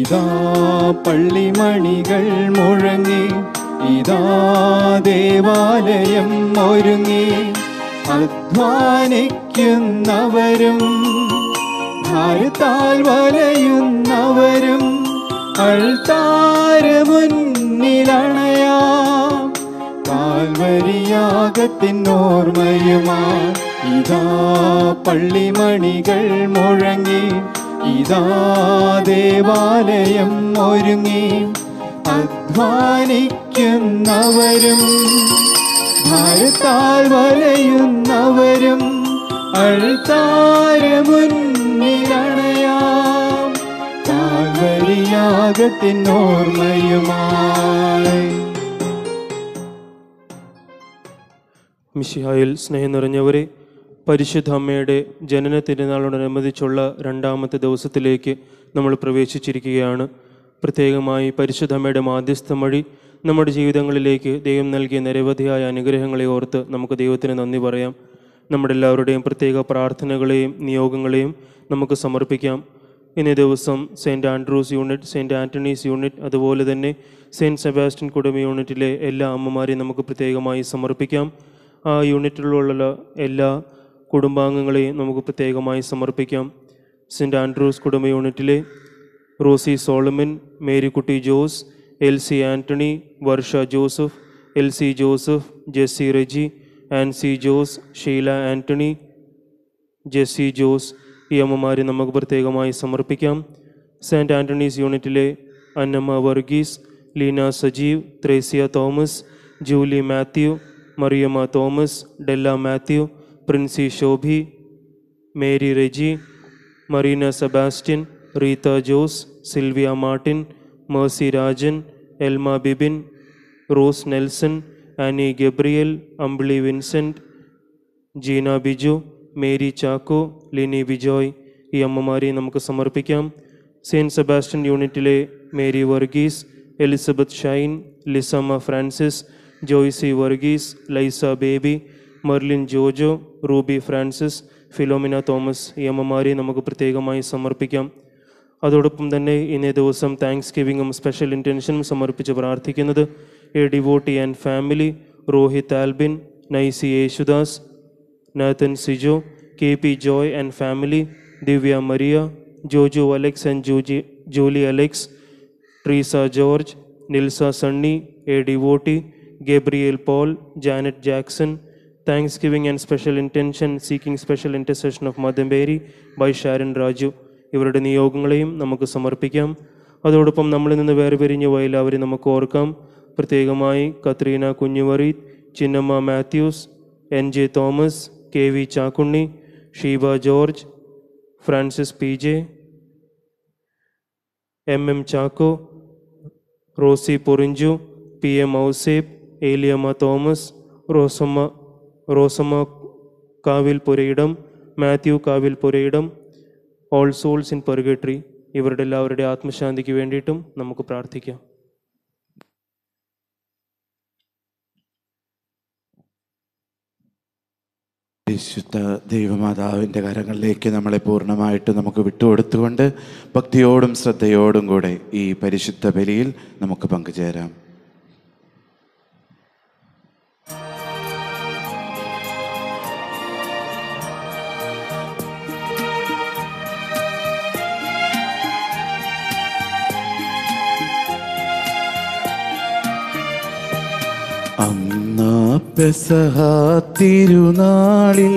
ഇതാ പള്ളിമണികൾ മുഴങ്ങി ഇതാ ദേവാലയം ഒരുങ്ങി അധ്വാനിക്കുന്നവരും ഭാരത്താൽ വലയുന്നവരും അൾത്താര മുന്നിലണയാം കാൽവരിയാകത്തിനോർമ്മയുമാ ഇതാ പള്ളിമണികൾ മുഴങ്ങി ഇതാ ദേവാലയം ഒരുങ്ങി അധ്വാനിക്കുന്നവരും ഭാരത്താൽ വലയുന്നവരും അൾത്താര മുന്നിലണയാം കാൽവരിയാകത്തിനോർമ്മയുമായി മിഷിഹായിൽ സ്നേഹം നിറഞ്ഞവരെ പരിശുദ്ധ അമ്മയുടെ ജനന തിരുനാളോടനുബന്ധിച്ചുള്ള രണ്ടാമത്തെ ദിവസത്തിലേക്ക് നമ്മൾ പ്രവേശിച്ചിരിക്കുകയാണ് പ്രത്യേകമായി പരിശുദ്ധ അമ്മയുടെ മാധ്യസ്ഥം വഴി നമ്മുടെ ജീവിതങ്ങളിലേക്ക് ദൈവം നൽകിയ നിരവധിയായ അനുഗ്രഹങ്ങളെ ഓർത്ത് നമുക്ക് ദൈവത്തിന് നന്ദി പറയാം നമ്മുടെ എല്ലാവരുടെയും പ്രത്യേക പ്രാർത്ഥനകളെയും നിയോഗങ്ങളെയും നമുക്ക് സമർപ്പിക്കാം ഇന്നേ ദിവസം Saint Andrew's unit Saint Anthony's unit അതുപോലെ തന്നെ സെൻറ്റ് സെബാസ്റ്റ്യൻ കുടുംബ യൂണിറ്റിലെ എല്ലാ അമ്മമാരെയും നമുക്ക് പ്രത്യേകമായി സമർപ്പിക്കാം ആ യൂണിറ്റിലുള്ള എല്ലാ കുടുംബാംഗങ്ങളെയും നമുക്ക് പ്രത്യേകമായി സമർപ്പിക്കാം സെൻറ്റ് ആൻഡ്രൂസ് കുടുംബ യൂണിറ്റിലെ Rosy Solomon Marykutty Jose L C Antony Varsha Joseph L C Joseph Jessy Reji Ancy Jose Sheela Antony Jessy Jose ഈ അമ്മമാരെ നമുക്ക് പ്രത്യേകമായി സമർപ്പിക്കാം സെൻറ്റ് ആൻ്റണീസ് യൂണിറ്റിലെ Annamma Varghese Leena Sajeev Thresia Thomas Julie Mathew Mariyamma Thomas Della Mathew Princy Shobhi Mary Reji Marina Sebastian Rita Jose Silvia Martin Mercy Rajan Elma Bibin Rose Nelson Annie Gabriel Ambili Vincent Jeena Biju Mary Chacko Lini Bijoy ഈ അമ്മമാരെ നമുക്ക് സമർപ്പിക്കാം സെയിൻറ്റ് സെബാസ്റ്റ്യൻ യൂണിറ്റിലെ Mary Varghese Elizabeth Shine Lisamma Francis Joycy Varghese Laisa Baby Merlin Jojo Ruby Francis Philomina Thomas ഈ അമ്മമാരെ നമുക്ക് പ്രത്യേകമായി സമർപ്പിക്കാം അതോടൊപ്പം തന്നെ ഇന്നേ ദിവസം താങ്ക്സ് ഗിവിങ്ങും സ്പെഷ്യൽ ഇൻറ്റൻഷനും സമർപ്പിച്ച് പ്രാർത്ഥിക്കുന്നത് a devotee and family Rohit Albin Nicy Yesudas Nathan Sijo K P Joy and family Divya Maria Joju Alex and Juji Julie Alex Treesa George Nilsa Sunny a devotee Gabriel Paul Janet Jackson thanksgiving and special intention seeking special intercession of mother Mary by Sharon Raju ഇവരുടെ നിയോഗങ്ങളെയും നമുക്ക് സമർപ്പിക്കാം അതോടൊപ്പം നമ്മളിൽ നിന്ന് വേറെ പിരിഞ്ഞു പോയ എല്ലാവരെയും നമുക്ക് ഓർക്കാം പ്രത്യേകമായി Kathreena Kunjuvareeth Chinnamma Mathews N J Thomas K V Chakkunni Sheeba George Francis P J M M Chacko Rosy Porinju P M Ouseph Eliyamma Thomas Rosamma Rosamma Kavil Purayidam Mathew Kavil Purayidam all souls in purgatory ഇവരുടെ എല്ലാവരുടെ ആത്മശാന്തിക്ക് വേണ്ടിയിട്ടും നമുക്ക് പ്രാർത്ഥിക്കാം വിശുദ്ധ ദൈവമാതാവിൻ്റെ കരങ്ങളിലേക്ക് നമ്മളെ പൂർണ്ണമായിട്ട് നമുക്ക് വിട്ടുകൊടുത്തുകൊണ്ട് ഭക്തിയോടും ശ്രദ്ധയോടും കൂടെ ഈ പരിശുദ്ധ ബലിയിൽ നമുക്ക് പങ്കുചേരാം അന്നാ പെസഹ തിരുനാളിൽ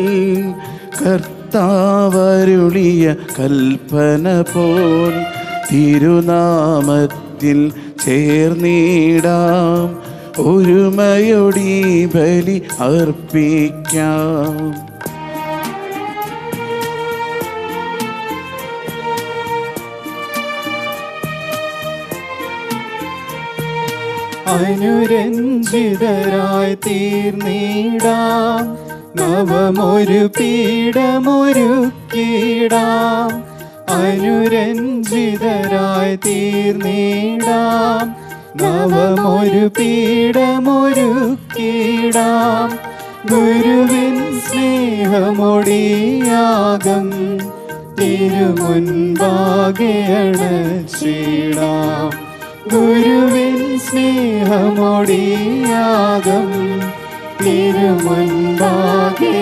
കർത്താവരുളിയ കൽപ്പന പോൽ തിരുനാമത്തിൽ ചേർന്നിടാം ഒരുമയൊടി ബലി അർപ്പിക്കാം അനുരഞ്ജിതരായി തീർന്നിടാം നവമൊരു പീഠമൊരുക്കിടാം അനുരഞ്ജിതരായി തീർന്നിടാം നവമൊരു പീഠമൊരുക്കിടാം ഗുരുവിൻ സ്നേഹമൊടിയാകം തിരുമുൻപാകെ അണച്ചിടാം ഗുരുവിൻ സ്നേഹമൊടിയാകം തിരുമുൻപാകെ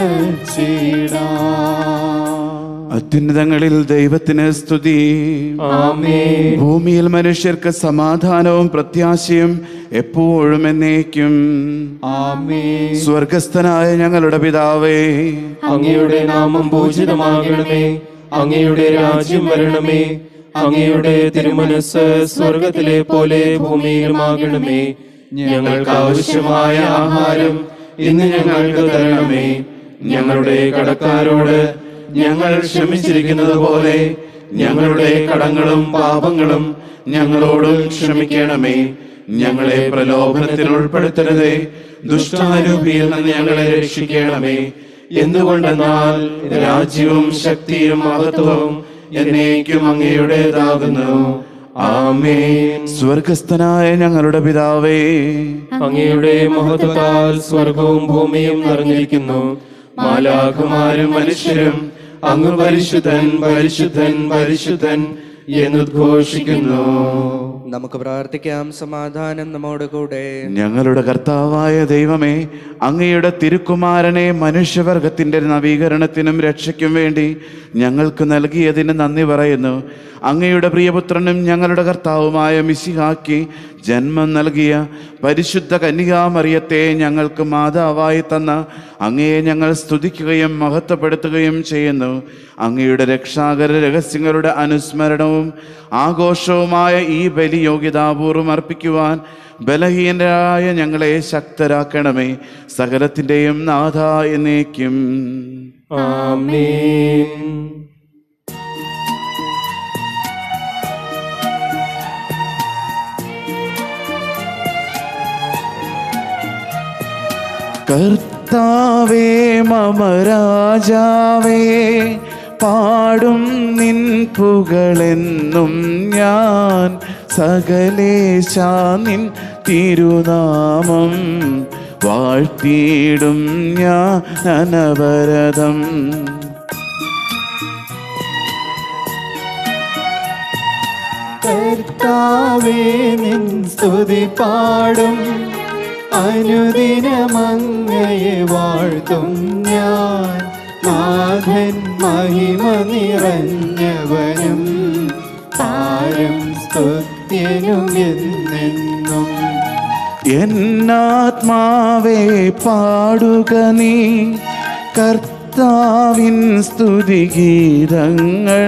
അണച്ചിടാം അത്യുന്നതങ്ങളിൽ ദൈവത്തിന് സ്തുതി ആമേൻ ഭൂമിയിൽ മനുഷ്യർക്ക് സമാധാനവും പ്രത്യാശയും എപ്പോഴും എന്നേക്കും ആമേ സ്വർഗസ്ഥനായ ഞങ്ങളുടെ പിതാവേ അങ്ങയുടെ നാമം പൂജിതമാകണമേ അങ്ങയുടെ രാജ്യം വരണമേ അങ്ങയുടെ തിരുമനസ് സ്വർഗത്തിലെ പോലെ ഭൂമിയിലുമാകണമേ ഞങ്ങൾക്ക് ആവശ്യമായ ആഹാരം ഇന്ന് ഞങ്ങൾക്ക് തരണമേ ഞങ്ങളുടെ കടക്കാരോട് ഞങ്ങൾ ക്ഷമിച്ചിരിക്കുന്നത് പോലെ ഞങ്ങളുടെ കടങ്ങളും പാപങ്ങളും ഞങ്ങളോടും ക്ഷമിക്കണമേ ഞങ്ങളെ പ്രലോഭനത്തിൽ ഉൾപ്പെടുത്തരുതേ ദുഷ്ടാരൂപിയിൽ നിന്ന് ഞങ്ങളെ രക്ഷിക്കണമേ എന്തുകൊണ്ടെന്നാൽ രാജ്യവും ശക്തിയും മഹത്വവും എന്നേക്കും അങ്ങയുടേതാകുന്നു ആമേൻ സ്വർഗസ്ഥനായ ഞങ്ങളുടെ പിതാവേ അങ്ങയുടെ മഹത്വത്താൽ സ്വർഗവും ഭൂമിയും നിറഞ്ഞിരിക്കുന്നു മാലാഖമാരും മനുഷ്യരും അങ്ങ് പരിശുദ്ധൻ പരിശുദ്ധൻ പരിശുദ്ധൻ എന്നുദ്ഘോഷിക്കുന്നു നമുക്ക് പ്രാർത്ഥിക്കാം സമാധാനം നമ്മോട് കൂടെ ഞങ്ങളുടെ കർത്താവായ ദൈവമേ അങ്ങയുടെ തിരുക്കുമാരനെ മനുഷ്യവർഗത്തിന്റെ നവീകരണത്തിനും രക്ഷയ്ക്കും വേണ്ടി ഞങ്ങൾക്ക് നൽകിയതിന് നന്ദി പറയുന്നു അങ്ങയുടെ പ്രിയപുത്രനും ഞങ്ങളുടെ കർത്താവുമായ മിശിഹാക്കി ജന്മം നൽകിയ പരിശുദ്ധ കന്യകാമറിയത്തെ ഞങ്ങൾക്ക് മാതാവായി തന്ന അങ്ങയെ ഞങ്ങൾ സ്തുതിക്കുകയും മഹത്വപ്പെടുത്തുകയും ചെയ്യുന്നു അങ്ങയുടെ രക്ഷാകര രഹസ്യങ്ങളുടെ അനുസ്മരണവും ആഘോഷവുമായ ഈ ബലി യോഗ്യതാപൂർവം അർപ്പിക്കുവാൻ ബലഹീനരായ ഞങ്ങളെ ശക്തരാക്കണമേ സകലത്തിൻ്റെയും നാഥ എന്നേക്കും ആമേൻ കർത്താവേ മമ രാജാവേ പാടും നിൻ പുകളെന്നും ഞാൻ സകലേശാ നിൻ തിരുനാമം വാഴ്ത്തിയിടും ഞാൻ അനവരതം കർത്താവേ നിൻ സ്തുതി പാടും അനുദിനമങ്ങയെ വാഴ്ത്തും ഞാൻ നാഥൻ മഹിമ നിറഞ്ഞവനും താരം സ്തുത്യനും എന്നെന്നും എന്നാത്മാവേ പാടുക നീ കർത്താവിൻ സ്തുതിഗീതങ്ങൾ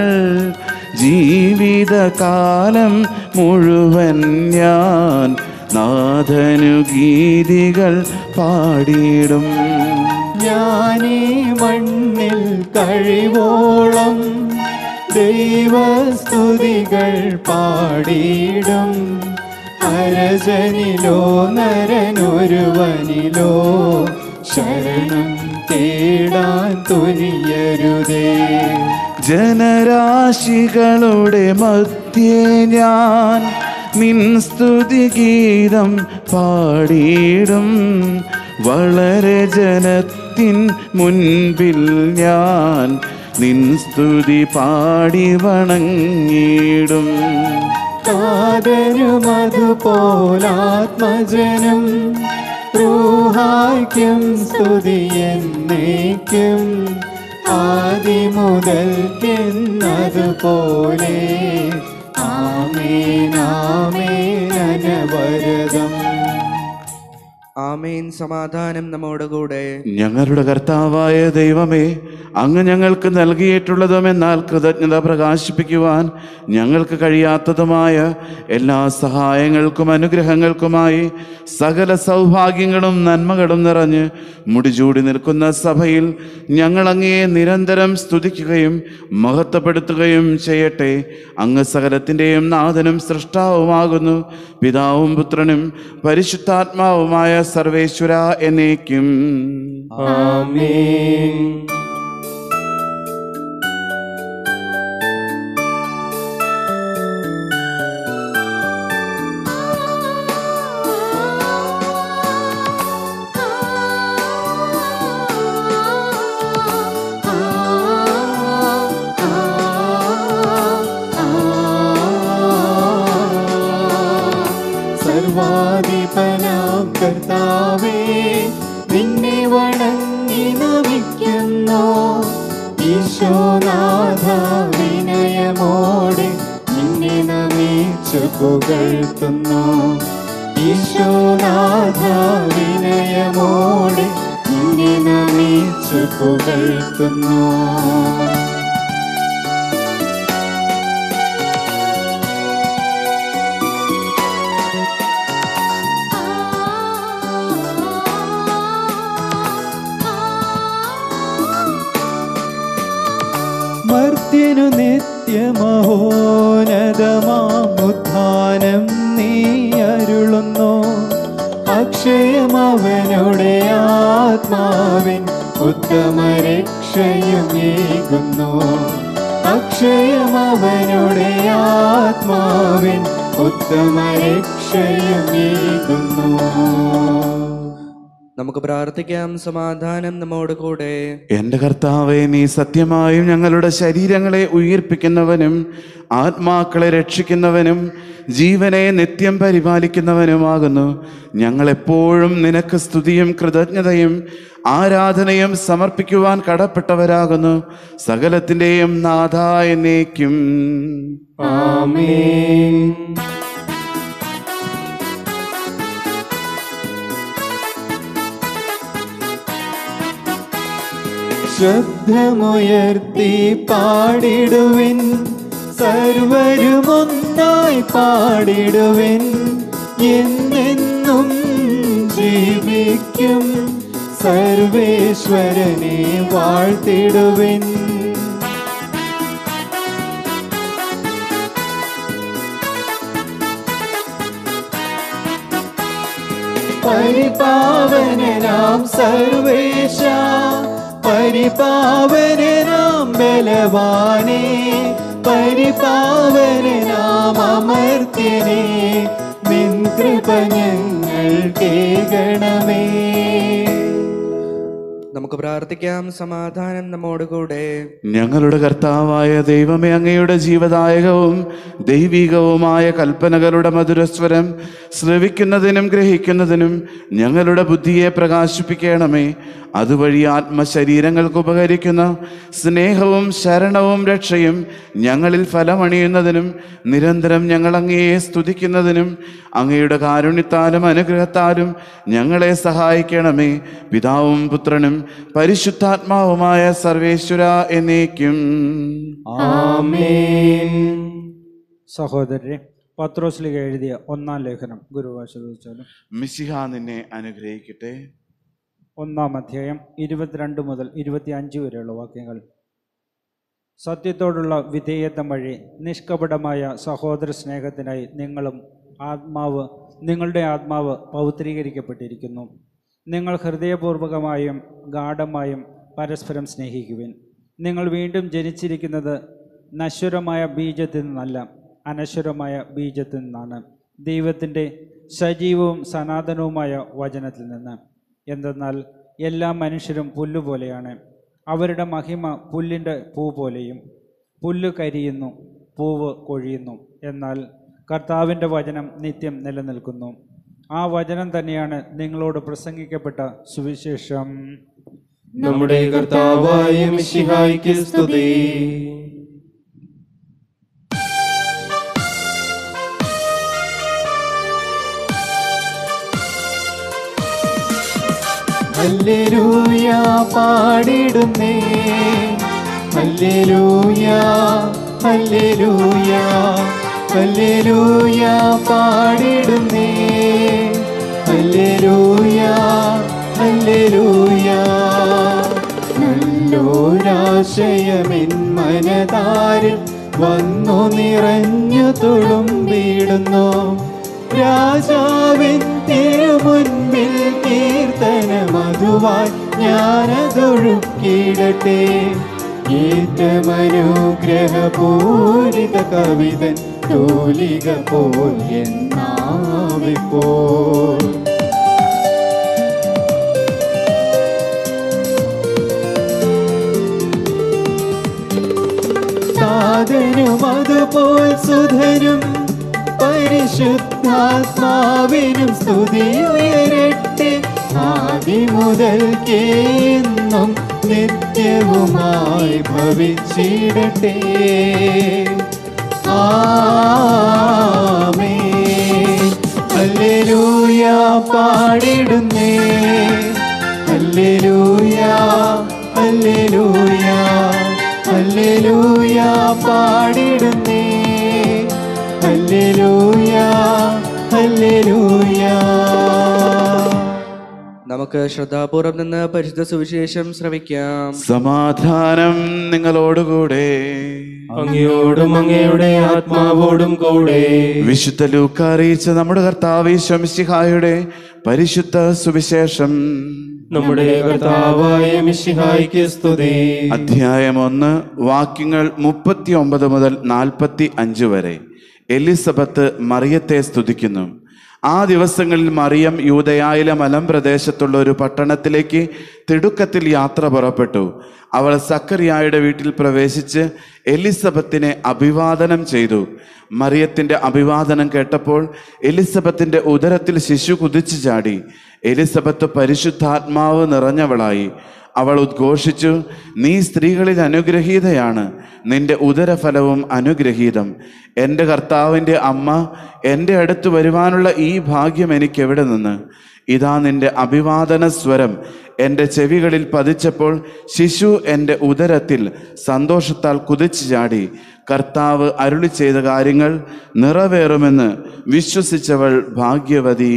ജീവിതകാലം മുഴുവൻ ഞാൻ നാഥനു ഗീതികൾ പാടിയിടും ഞാനീ മണ്ണിൽ കഴിവോളം ദൈവസ്തുതികൾ പാടിയിടും അരജനിലോ നരനൊരുവനിലോ ശരണം തേടാൻ തുനിയരുതേ ജനരാശികളുടെ മധ്യേ ഞാൻ നിൻ സ്തുതിഗീതം പാടിയിടും വളരെ ജനത്തിൻ മുൻപിൽ ഞാൻ നിൻ സ്തുതി പാടി വണങ്ങിയിടും കാതരുമതുപോലാത്മജനം റൂഹായ്ക്കും സ്തുതി എന്നേക്കും ആദിമുതൽക്കെന്നതുപോലെ ആമേനാമേനവരതം ആമേൻ സമാധാനം നമ്മോട് കൂടെ ഞങ്ങളുടെ കർത്താവായ ദൈവമേ അങ്ങ് ഞങ്ങൾക്ക് നൽകിയിട്ടുള്ളതും എന്നാൽ കൃതജ്ഞത പ്രകാശിപ്പിക്കുവാൻ ഞങ്ങൾക്ക് കഴിയാത്തതുമായ എല്ലാ സഹായങ്ങൾക്കും അനുഗ്രഹങ്ങൾക്കുമായി സകല സൗഭാഗ്യങ്ങളും നന്മകളും നിറഞ്ഞ് മുടിചൂടി നിൽക്കുന്ന സഭയിൽ ഞങ്ങൾ അങ്ങയെ നിരന്തരം സ്തുതിക്കുകയും മഹത്വപ്പെടുത്തുകയും ചെയ്യട്ടെ അങ്ങ് സകലത്തിൻ്റെയും നാഥനും സൃഷ്ടാവുമാകുന്നു പിതാവും പുത്രനും പരിശുദ്ധാത്മാവുമായ സർവേശ്വര എന്നേക്കും ആമേൻ ആ ഈശോനാഥ വിനയമോടെ നിന്നെ നമിച്ചു പുകഴ്ത്തുന്നു ഈശോനാഥ വിനയമോടെ നിന്നെ നമിച്ചു പുകഴ്ത്തുന്നു മർത്യനു നിത്യമഹോനതമാമുത്ഥാനം നീ അരുളുന്നു അക്ഷയമവനുടെ ആത്മാവിൻ ഉത്തമ രക്ഷയും ഏകുന്നു അക്ഷയമവനുടെ ആത്മാവിൻ ഉത്തമ രക്ഷയും ഏകുന്നു നമുക്ക് പ്രാർത്ഥിക്കാം സമാധാനം നമ്മോട് കൂടെ എന്റെ കർത്താവെ നീ സത്യമായും ഞങ്ങളുടെ ശരീരങ്ങളെ ഉയിർപ്പിക്കുന്നവനും ആത്മാക്കളെ രക്ഷിക്കുന്നവനും ജീവനെ നിത്യം പരിപാലിക്കുന്നവനുമാകുന്നു ഞങ്ങളെപ്പോഴും നിനക്ക് സ്തുതിയും കൃതജ്ഞതയും ആരാധനയും സമർപ്പിക്കുവാൻ കടപ്പെട്ടവരാകുന്നു സകലത്തിൻ്റെയും നാഥ എന്നേക്കും ആമേൻ ശബ്ദമുയർത്തി പാടിടുവിൻ സർവരുമൊന്നായി പാടിടുവിൻ എന്നെന്നും ജീവിക്കും സർവേശ്വരനെ വാഴ്ത്തിടുവിൻ പരിപാവനാം സർവേശ പരിപാവനാം ബലവാനെ പരിപാവനാം അമർത്യനെ നിൻ കൃപ ഞങ്ങൾ കേകണമേ നമുക്ക് പ്രാർത്ഥിക്കാം സമാധാനം നമ്മോട് കൂടെ ഞങ്ങളുടെ കർത്താവായ ദൈവമേ അങ്ങയുടെ ജീവദായകവും ദൈവികവുമായ കൽപ്പനകളുടെ മധുരസ്വരം ശ്രവിക്കുന്നതിനും ഗ്രഹിക്കുന്നതിനും ഞങ്ങളുടെ ബുദ്ധിയെ പ്രകാശിപ്പിക്കണമേ അതുവഴി ആത്മശരീരങ്ങൾക്ക് ഉപകരിക്കുന്ന സ്നേഹവും ശരണവും രക്ഷയും ഞങ്ങളിൽ ഫലമണിയുന്നതിനും നിരന്തരം ഞങ്ങൾ അങ്ങയെ സ്തുതിക്കുന്നതിനും അങ്ങയുടെ കാരുണ്യത്താലും അനുഗ്രഹത്താലും ഞങ്ങളെ സഹായിക്കണമേ പിതാവും പുത്രനും പരിശുദ്ധാത്മാവുമായ സർവേശ്വര എന്നേക്കും ആമേൻ സഹോദരരെ പത്രോസ്ലിക എഴുതിയ ഒന്നാം ലേഖനം ഗുരുവാശ ചോദിച്ചാലും മിശിഹ നിന്നെ അനുഗ്രഹിക്കട്ടെ ഒന്നാം അധ്യായം ഇരുപത്തിരണ്ട് മുതൽ ഇരുപത്തിയഞ്ച് വരെയുള്ള വാക്യങ്ങൾ സത്യത്തോടുള്ള വിധേയത്വം വഴി നിഷ്കപടമായ സഹോദര സ്നേഹത്തിനായി നിങ്ങളും ആത്മാവ് നിങ്ങളുടെ ആത്മാവ് പൗത്രീകരിക്കപ്പെട്ടിരിക്കുന്നു നിങ്ങൾ ഹൃദയപൂർവകമായും ഗാഠമായും പരസ്പരം സ്നേഹിക്കുവിൻ നിങ്ങൾ വീണ്ടും ജനിച്ചിരിക്കുന്നത് നശ്വരമായ ബീജത്തിൽ നിന്നല്ല അനശ്വരമായ ബീജത്തിൽ നിന്നാണ് ദൈവത്തിൻ്റെ സജീവവും സനാതനവുമായ വചനത്തിൽ നിന്ന് എന്തെന്നാൽ എല്ലാ മനുഷ്യരും പുല്ലുപോലെയാണ് അവരുടെ മഹിമ പുല്ലിൻ്റെ പൂ പോലെയും പുല്ല് കരിയുന്നു പൂവ് കൊഴിയുന്നു എന്നാൽ കർത്താവിൻ്റെ വചനം നിത്യം നിലനിൽക്കുന്നു ആ വചനം തന്നെയാണ് നിങ്ങളോട് പ്രസംഗിക്കപ്പെട്ട സുവിശേഷം നമ്മുടെ കർത്താവായ മിശിഹായ്ക്ക് സ്തുതി ഹല്ലേലൂയ പാടിടുന്നേ ഹല്ലേലൂയ ഹല്ലേലൂയ ഹല്ലേലൂയ പാടിടുന്നേ ഹല്ലേലൂയ ഹല്ലേലൂയ നല്ലോരാശയമെൻ മനതാരിൽ വന്നു നിറഞ്ഞു തുളുമ്പിടുന്നു രാജാവിൻ തിരുമുൻപിൽ കീർത്തന മധുവായി ഞാനതൊഴുക്കിടട്ടെ ഏറ്റമനുഗ്രഹപൂരിത കവിതൻ തോലിക പോൽ എന്നാവിപ്പോൾ സാധനും അതുപോൽ സുധനും പരിശുദ്ധാത്മാവിനും സ്തുതി ഉയരട്ടെ ആദിമുതൽക്കേന്നും നിത്യവുമായി ഭവിച്ചിടട്ടെ ആമേൻ ഹല്ലേലൂയ പാടിടുന്നേ ഹല്ലേലൂയ ഹല്ലേലൂയ ഹല്ലേലൂയ പാടിടുന്നേ ഹല്ലേലൂയ ഹല്ലേലൂയ നമുക്ക് ശ്രദ്ധാപൂർവം നിന്ന് പരിശുദ്ധ സുവിശേഷം ശ്രവിക്കാം സമാധാനം നിങ്ങളോടുകൂടെ അങ്ങയോടും അങ്ങയുടെ ആത്മാവോടും കൂടെ വിശുദ്ധ ലൂക്ക അറിയിച്ച നമ്മുടെ കർത്താവ് ശംസിഹായുടെ പരിശുദ്ധ സുവിശേഷം നമ്മുടെ കർത്താവായ മിശിഹായിക്ക് സ്തുതി അധ്യായം ഒന്ന് വാക്യങ്ങൾ മുപ്പത്തി ഒമ്പത് മുതൽ നാൽപ്പത്തി അഞ്ച് വരെ എലിസബത്ത് മറിയത്തെ സ്തുതിക്കുന്നു ആ ദിവസങ്ങളിൽ മറിയം യൂതയായിലെ മലമ്പ്രദേശത്തുള്ള ഒരു പട്ടണത്തിലേക്ക് തിടുക്കത്തിൽ യാത്ര പുറപ്പെട്ടു അവൾ സക്കറിയായുടെ വീട്ടിൽ പ്രവേശിച്ച് എലിസബത്തിനെ അഭിവാദനം ചെയ്തു മറിയത്തിന്റെ അഭിവാദനം കേട്ടപ്പോൾ എലിസബത്തിന്റെ ഉദരത്തിൽ ശിശു കുതിച്ചു ചാടി എലിസബത്ത് പരിശുദ്ധാത്മാവ് നിറഞ്ഞവളായി അവൾ ഉദ്ഘോഷിച്ചു നീ സ്ത്രീകളിൽ അനുഗ്രഹീതയാണ് നിന്റെ ഉദരഫലവും അനുഗ്രഹീതം എൻ്റെ കർത്താവിൻ്റെ അമ്മ എൻ്റെ അടുത്ത് വരുവാനുള്ള ഈ ഭാഗ്യം എനിക്ക് എവിടെ നിന്ന് ഇതാ നിന്റെ അഭിവാദന സ്വരം എൻ്റെ ചെവികളിൽ പതിച്ചപ്പോൾ ശിശു എൻ്റെ ഉദരത്തിൽ സന്തോഷത്താൽ കുതിച്ചു ചാടി കർത്താവ് അരുളി ചെയ്ത കാര്യങ്ങൾ നിറവേറുമെന്ന് വിശ്വസിച്ചവൾ ഭാഗ്യവതി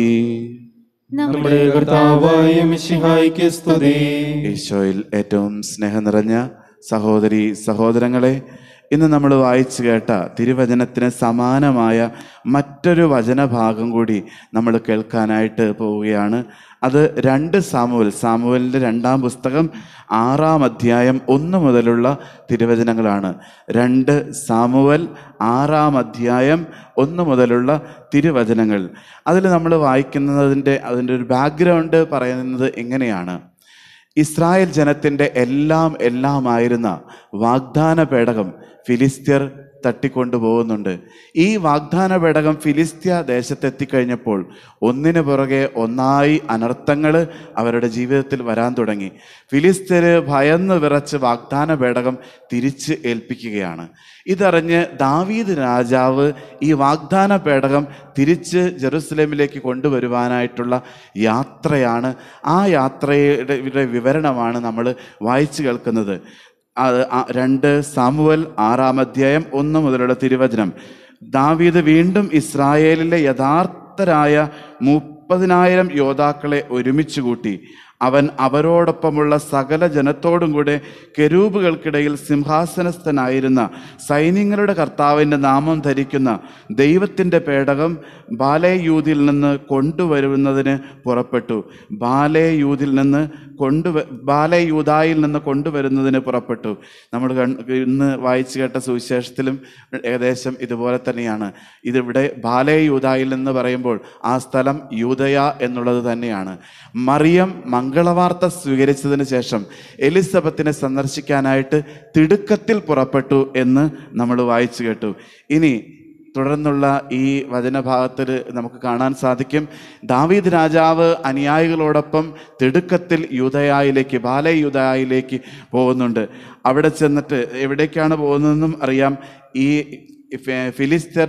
നമ്മുടെ കർത്താവായ മിശിഹായിക്ക് സ്തുതി ഈശോയിൽ ഏറ്റവും സ്നേഹം നിറഞ്ഞ സഹോദരി സഹോദരങ്ങളെ ഇന്ന് നമ്മൾ വായിച്ചു കേട്ട തിരുവചനത്തിന് സമാനമായ മറ്റൊരു വചനഭാഗം കൂടി നമ്മൾ കേൾക്കാനായിട്ട് പോവുകയാണ് അത് രണ്ട് സാമുവൽ സാമുവലിൻ്റെ രണ്ടാം പുസ്തകം ആറാം അധ്യായം ഒന്ന് മുതലുള്ള തിരുവചനങ്ങളാണ് രണ്ട് സാമുവൽ ആറാം അധ്യായം ഒന്ന് മുതലുള്ള തിരുവചനങ്ങൾ അതിൽ നമ്മൾ വായിക്കുന്നതിൻ്റെ അതിൻ്റെ ഒരു ബാക്ക്ഗ്രൗണ്ട് പറയുന്നത് എങ്ങനെയാണ് ഇസ്രായേൽ ജനത്തിൻ്റെ എല്ലാം എല്ലാമായിരുന്ന വാഗ്ദാന പേടകം ഫിലിസ്ത്യർ തട്ടിക്കൊണ്ടുപോകുന്നുണ്ട് ഈ വാഗ്ദാന പേടകം ഫിലിസ്ത്യ ദേശത്തെത്തിക്കഴിഞ്ഞപ്പോൾ ഒന്നിനു പുറകെ ഒന്നായി അനർത്ഥങ്ങൾ അവരുടെ ജീവിതത്തിൽ വരാൻ തുടങ്ങി ഫിലിസ്ത്യര് ഭയന്ന് വിറച്ച് വാഗ്ദാന പേടകം തിരിച്ച് ഏൽപ്പിക്കുകയാണ് ഇതറിഞ്ഞ് ദാവീദ് രാജാവ് ഈ വാഗ്ദാന പേടകം തിരിച്ച് ജെറുസലേമിലേക്ക് കൊണ്ടുവരുവാനായിട്ടുള്ള യാത്രയാണ് ആ യാത്രയുടെ യുടെ വിവരണമാണ് നമ്മൾ വായിച്ചു കേൾക്കുന്നത് അത് ആ- രണ്ട് സാമുവൽ ആറാം അധ്യായം ഒന്ന് മുതലുള്ള തിരുവചനം ദാവീദ് വീണ്ടും ഇസ്രായേലിലെ യഥാർത്ഥരായ മുപ്പതിനായിരം യോദ്ധാക്കളെ ഒരുമിച്ച് കൂട്ടി അവൻ അവരോടൊപ്പമുള്ള സകല ജനത്തോടും കൂടെ കെരൂബുകൾക്കിടയിൽ സിംഹാസനസ്ഥനായിരുന്ന സൈന്യങ്ങളുടെ കർത്താവിൻ്റെ നാമം ധരിക്കുന്ന ദൈവത്തിൻ്റെ പേടകം ബാലേയൂതിൽ നിന്ന് കൊണ്ടുവരുന്നതിന് പുറപ്പെട്ടു ബാലേയൂതിൽ നിന്ന് കൊണ്ടുവ ബാലേയൂതായിൽ നിന്ന് കൊണ്ടുവരുന്നതിന് പുറപ്പെട്ടു നമ്മൾ കൺ- ഇന്ന് വായിച്ചു കേട്ട സുവിശേഷത്തിലും ഏകദേശം ഇതുപോലെ തന്നെയാണ് ഇതിവിടെ ബാലേയൂതായിൽ എന്ന് പറയുമ്പോൾ ആ സ്ഥലം യൂതയ എന്നുള്ളത് തന്നെയാണ് മറിയം മംഗളവാർത്ത സ്വീകരിച്ചതിന് ശേഷം എലിസബത്തിനെ സന്ദർശിക്കാനായിട്ട് തിടുക്കത്തിൽ പുറപ്പെട്ടു എന്ന് നമ്മൾ വായിച്ചു കേട്ടു ഇനി തുടർന്നുള്ള ഈ വചനഭാഗത്തിൽ നമുക്ക് കാണാൻ സാധിക്കും ദാവീദ് രാജാവ് അനുയായികളോടൊപ്പം തിടുക്കത്തിൽ യൂതയായിലേക്ക് ബാലയ യൂതയായിലേക്ക് പോകുന്നുണ്ട് അവിടെ ചെന്നിട്ട് എവിടേക്കാണ് പോകുന്നതെന്നും അറിയാം ഈ ഫെ- ഫിലിസ്തർ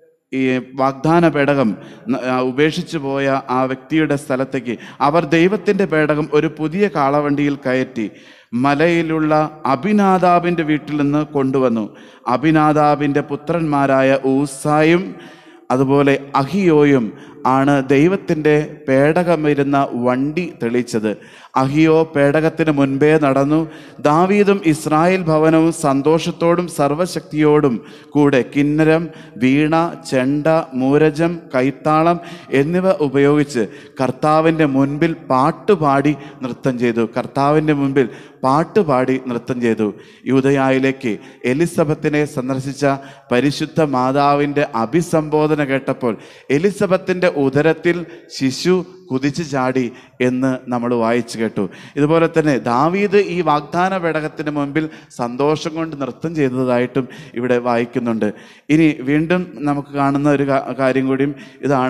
ഈ വാഗ്ദാന പേടകം ന- ആ, ഉപേക്ഷിച്ചു പോയ ആ വ്യക്തിയുടെ സ്ഥലത്തേക്ക് അവർ ദൈവത്തിൻ്റെ പേടകം ഒരു പുതിയ കാളവണ്ടിയിൽ കയറ്റി മലയിലുള്ള അഭിനാദാബിൻ്റെ വീട്ടിൽ നിന്ന് കൊണ്ടുവന്നു അഭിനാദാബിൻ്റെ പുത്രന്മാരായ ഊസായും അതുപോലെ അഹിയോയും ആണ് ദൈവത്തിൻ്റെ പേടകം വരുന്ന വണ്ടി തെളിച്ചത് അഹിയോ പേടകത്തിന് മുൻപേ നടന്നു ദാവീദും ഇസ്രായേൽ ഭവനവും സന്തോഷത്തോടും സർവശക്തിയോടും കൂടെ കിന്നരം വീണ ചെണ്ട മൂരജം കൈത്താളം എന്നിവ ഉപയോഗിച്ച് കർത്താവിൻ്റെ മുൻപിൽ പാട്ടുപാടി നൃത്തം ചെയ്തു കർത്താവിൻ്റെ മുൻപിൽ പാട്ടുപാടി നൃത്തം ചെയ്തു യൂതയായിലേക്ക് എലിസബത്തിനെ സന്ദർശിച്ച പരിശുദ്ധ മാതാവിൻ്റെ അഭിസംബോധന കേട്ടപ്പോൾ എലിസബത്തിൻ്റെ ഉദരത്തിൽ ശിശു കുതിച്ചു ചാടി എന്ന് നമ്മൾ വായിച്ചു കേട്ടു ഇതുപോലെ തന്നെ ദാവീദ് ഈ വാഗ്ദാന പേടകത്തിന് മുൻപിൽ സന്തോഷം കൊണ്ട് നൃത്തം ചെയ്തതായിട്ടും ഇവിടെ വായിക്കുന്നുണ്ട് ഇനി വീണ്ടും നമുക്ക് കാണുന്ന ഒരു കാ- കാര്യം കൂടിയും ഇതാണ്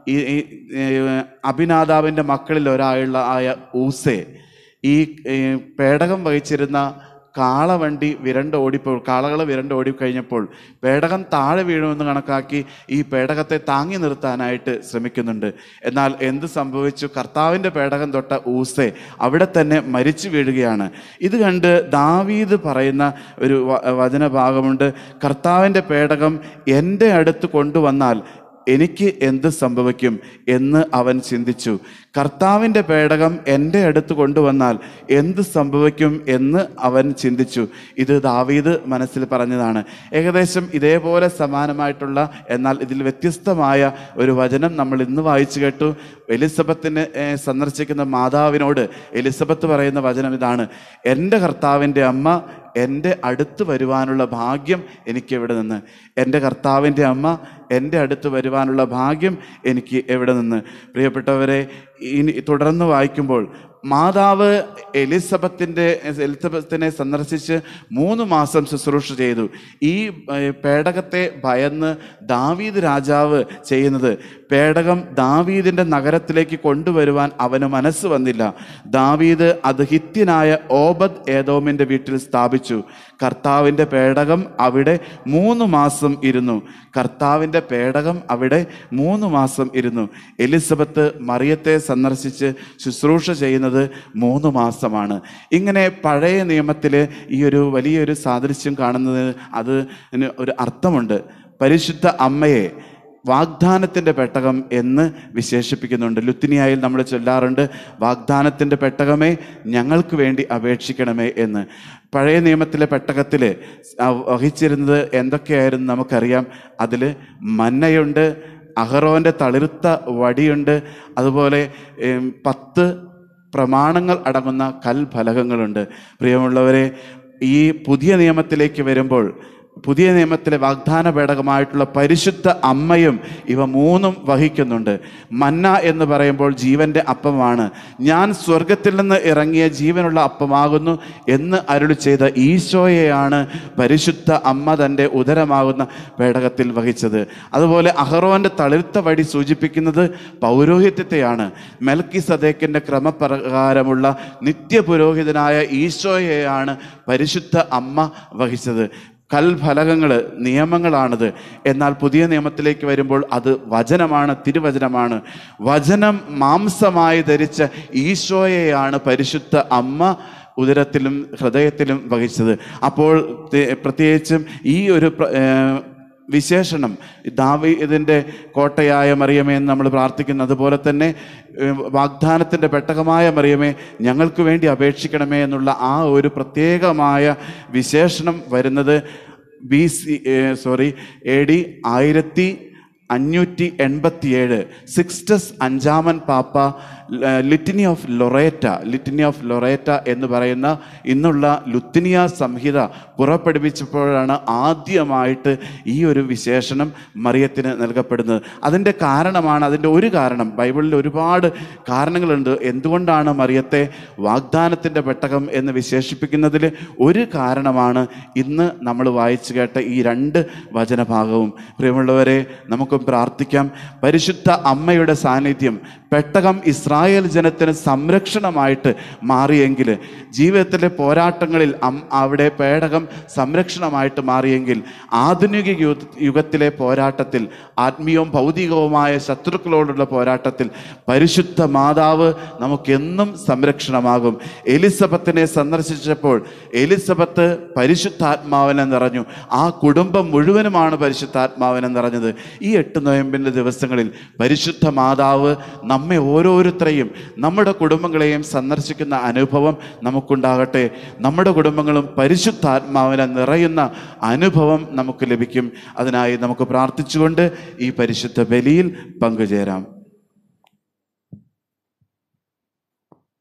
ഈ ഈ, ഏ, അഭിനാദാവിൻ്റെ മക്കളിൽ ഒരാളുള്ള ആയ ഊസെ ഈ ഏ, പേടകം വഹിച്ചിരുന്ന കാളവണ്ടി വിരണ്ട് ഓടിപ്പോൾ കാളകൾ വിരണ്ട് ഓടിക്കഴിഞ്ഞപ്പോൾ പേടകം താഴെ വീഴുമെന്ന് കണക്കാക്കി ഈ പേടകത്തെ താങ്ങി നിർത്താനായിട്ട് ശ്രമിക്കുന്നുണ്ട് എന്നാൽ എന്ത് സംഭവിച്ചു കർത്താവിൻ്റെ പേടകം തൊട്ട ഊസെ അവിടെ തന്നെ മരിച്ചു വീഴുകയാണ് ഇത് കണ്ട് ദാവീദ് പറയുന്ന ഒരു വ- വചനഭാഗമുണ്ട് കർത്താവിൻ്റെ പേടകം എൻ്റെ അടുത്ത് കൊണ്ടുവന്നാൽ എനിക്ക് എന്ത് സംഭവിക്കും എന്ന് അവൻ ചിന്തിച്ചു കർത്താവിൻ്റെ പേടകം എൻ്റെ അടുത്ത് കൊണ്ടുവന്നാൽ എന്ത് സംഭവിക്കും എന്ന് അവൻ ചിന്തിച്ചു ഇത് ദാവീദ് മനസ്സിൽ പറഞ്ഞതാണ് ഏകദേശം ഇതേപോലെ സമാനമായിട്ടുള്ള എന്നാൽ ഇതിൽ വ്യത്യസ്തമായ ഒരു വചനം നമ്മൾ ഇന്ന് വായിച്ചു കേട്ടു എലിസബത്തിനെ ഏർ, സന്ദർശിക്കുന്ന മാതാവിനോട് എലിസബത്ത് പറയുന്ന വചനം ഇതാണ് എൻ്റെ കർത്താവിൻ്റെ അമ്മ എൻ്റെ അടുത്ത് വരുവാനുള്ള ഭാഗ്യം എനിക്ക് എവിടെ നിന്ന് എൻ്റെ കർത്താവിൻ്റെ അമ്മ എൻ്റെ അടുത്ത് വരുവാനുള്ള ഭാഗ്യം എനിക്ക് എവിടെ നിന്ന് പ്രിയപ്പെട്ടവരെ ഇനി തുടർന്ന് വായിക്കുമ്പോൾ മാതാവ് എലിസബത്തിൻ്റെ എലിസബത്തിനെ സന്ദർശിച്ച് മൂന്ന് മാസം ശുശ്രൂഷ ചെയ്തു ഈ ഏർ, പേടകത്തെ ഭയന്ന് ദാവീദ് രാജാവ് ചെയ്യുന്നത് പേടകം ദാവീദിൻ്റെ നഗരത്തിലേക്ക് കൊണ്ടുവരുവാൻ അവന് മനസ്സ് വന്നില്ല ദാവീദ് അത് ഹിത്യനായ ഓബദ് ഏതോമിൻ്റെ വീട്ടിൽ സ്ഥാപിച്ചു കർത്താവിൻ്റെ പേടകം അവിടെ മൂന്ന് മാസം ഇരുന്നു കർത്താവിൻ്റെ പേടകം അവിടെ മൂന്ന് മാസം ഇരുന്നു എലിസബത്ത് മറിയത്തെ സന്ദർശിച്ച് ശുശ്രൂഷ ചെയ്യുന്നത് മൂന്ന് മാസമാണ് ഇങ്ങനെ പഴയ നിയമത്തിൽ ഈ ഒരു വലിയൊരു സാദൃശ്യം കാണുന്നത് അത് ഒരു അർത്ഥമുണ്ട് പരിശുദ്ധ അമ്മയെ വാഗ്ദാനത്തിൻ്റെ പെട്ടകം എന്ന് വിശേഷിപ്പിക്കുന്നുണ്ട് ലുത്തിനിയായിൽ നമ്മൾ ചൊല്ലാറുണ്ട് വാഗ്ദാനത്തിൻ്റെ പെട്ടകമേ ഞങ്ങൾക്ക് വേണ്ടി അപേക്ഷിക്കണമേ എന്ന് പഴയ നിയമത്തിലെ പെട്ടകത്തിൽ വഹിച്ചിരുന്നത് എന്തൊക്കെയായിരുന്നു നമുക്കറിയാം അതിൽ മന്നയുണ്ട് അഹറോൻ്റെ തളിർത്ത വടിയുണ്ട് അതുപോലെ ഏം, പത്ത് പ്രമാണങ്ങൾ അടങ്ങുന്ന കൽഫലകങ്ങളുണ്ട് പ്രിയമുള്ളവരെ ഈ പുതിയ നിയമത്തിലേക്ക് വരുമ്പോൾ പുതിയ നിയമത്തിലെ വാഗ്ദാന പേടകമായിട്ടുള്ള പരിശുദ്ധ അമ്മയും ഇവ മൂന്നും വഹിക്കുന്നുണ്ട് മന്ന എന്ന് പറയുമ്പോൾ ജീവന്റെ അപ്പമാണ് ഞാൻ സ്വർഗത്തിൽ നിന്ന് ഇറങ്ങിയ ജീവനുള്ള അപ്പമാകുന്നു എന്ന് അരുളി ചെയ്ത ഈശോയെയാണ് പരിശുദ്ധ അമ്മ തൻ്റെ ഉദരമാകുന്ന പേടകത്തിൽ വഹിച്ചത് അതുപോലെ അഹറോന്റെ തളിർത്ത വടി സൂചിപ്പിക്കുന്നത് പൗരോഹിത്യത്തെയാണ് മെൽക്കി സദേക്കിൻ്റെ ക്രമപ്രകാരമുള്ള നിത്യപുരോഹിതനായ ഈശോയെയാണ് പരിശുദ്ധ അമ്മ വഹിച്ചത് കൽഫലകങ്ങൾ നിയമങ്ങളാണത് എന്നാൽ പുതിയ നിയമത്തിലേക്ക് വരുമ്പോൾ അത് വചനമാണ് തിരുവചനമാണ് വചനം മാംസമായി ധരിച്ച ഈശോയെയാണ് പരിശുദ്ധ അമ്മ ഉദരത്തിലും ഹൃദയത്തിലും വഹിച്ചത് അപ്പോൾ തെ- പ്രത്യേകിച്ചും ഈ ഒരു പ്ര- ഏർ വിശേഷണം ദാവി ഇതിൻ്റെ കോട്ടയായ മറിയമേ എന്ന് നമ്മൾ പ്രാർത്ഥിക്കുന്നു അതുപോലെ തന്നെ ഏർ, വാഗ്ദാനത്തിൻ്റെ പെട്ടകമായ മറിയമേ ഞങ്ങൾക്ക് വേണ്ടി അപേക്ഷിക്കണമേ എന്നുള്ള ആ ഒരു പ്രത്യേകമായ വിശേഷണം വരുന്നത് B C sorry A D ആയിരത്തി അഞ്ഞൂറ്റി എൺപത്തിയേഴ് സിക്സ്റ്റസ് അഞ്ചാമൻ പാപ്പ litany of Loreto litany of Loreto എന്ന് പറയുന്ന ഇന്നുള്ള ലുത്തിനിയ സംഹിത പുറപ്പെടുവിച്ചപ്പോഴാണ് ആദ്യമായിട്ട് ഈ ഒരു വിശേഷണം മറിയത്തിന് നൽകപ്പെടുന്നത് അതിൻ്റെ കാരണമാണ് അതിൻ്റെ ഒരു കാരണം ബൈബിളിൽ ഒരുപാട് കാരണങ്ങളുണ്ട് എന്തുകൊണ്ടാണ് മറിയത്തെ വാഗ്ദാനത്തിൻ്റെ പെട്ടകം എന്ന് വിശേഷിപ്പിക്കുന്നതിൽ ഒരു കാരണമാണ് ഇന്ന് നമ്മൾ വായിച്ചു കേട്ട ഈ രണ്ട് വചനഭാഗവും പ്രിയമുള്ളവരെ നമുക്കും പ്രാർത്ഥിക്കാം പരിശുദ്ധ അമ്മയുടെ സാന്നിധ്യം പെട്ടകം ഇസ്രായേൽ ജനത്തിന് സംരക്ഷണമായിട്ട് മാറിയെങ്കിൽ ജീവിതത്തിലെ പോരാട്ടങ്ങളിൽ അം- അവിടെ പേടകം സംരക്ഷണമായിട്ട് മാറിയെങ്കിൽ ആധുനിക യു- യുഗത്തിലെ പോരാട്ടത്തിൽ ആത്മീയവും ഭൗതികവുമായ ശത്രുക്കളോടുള്ള പോരാട്ടത്തിൽ പരിശുദ്ധ മാതാവ് നമുക്കെന്നും സംരക്ഷണമാകും എലിസബത്തിനെ സന്ദർശിച്ചപ്പോൾ എലിസബത്ത് പരിശുദ്ധാത്മാവിനെ നിറഞ്ഞു ആ കുടുംബം മുഴുവനുമാണ് പരിശുദ്ധാത്മാവിനെ നിറഞ്ഞത് ഈ എട്ട് നോയമ്പിൻ്റെ ദിവസങ്ങളിൽ പരിശുദ്ധ മാതാവ് നമ്മെ ഓരോരുത്തരെയും നമ്മുടെ കുടുംബങ്ങളെയും സന്ദർശിക്കുന്ന അനുഭവം നമുക്കുണ്ടാകട്ടെ നമ്മുടെ കുടുംബങ്ങളും പരിശുദ്ധാത്മാവിനെ നിറയുന്ന അനുഭവം നമുക്ക് ലഭിക്കും അതിനായി നമുക്ക് പ്രാർത്ഥിച്ചുകൊണ്ട് ഈ പരിശുദ്ധ ബലിയിൽ പങ്കുചേരാം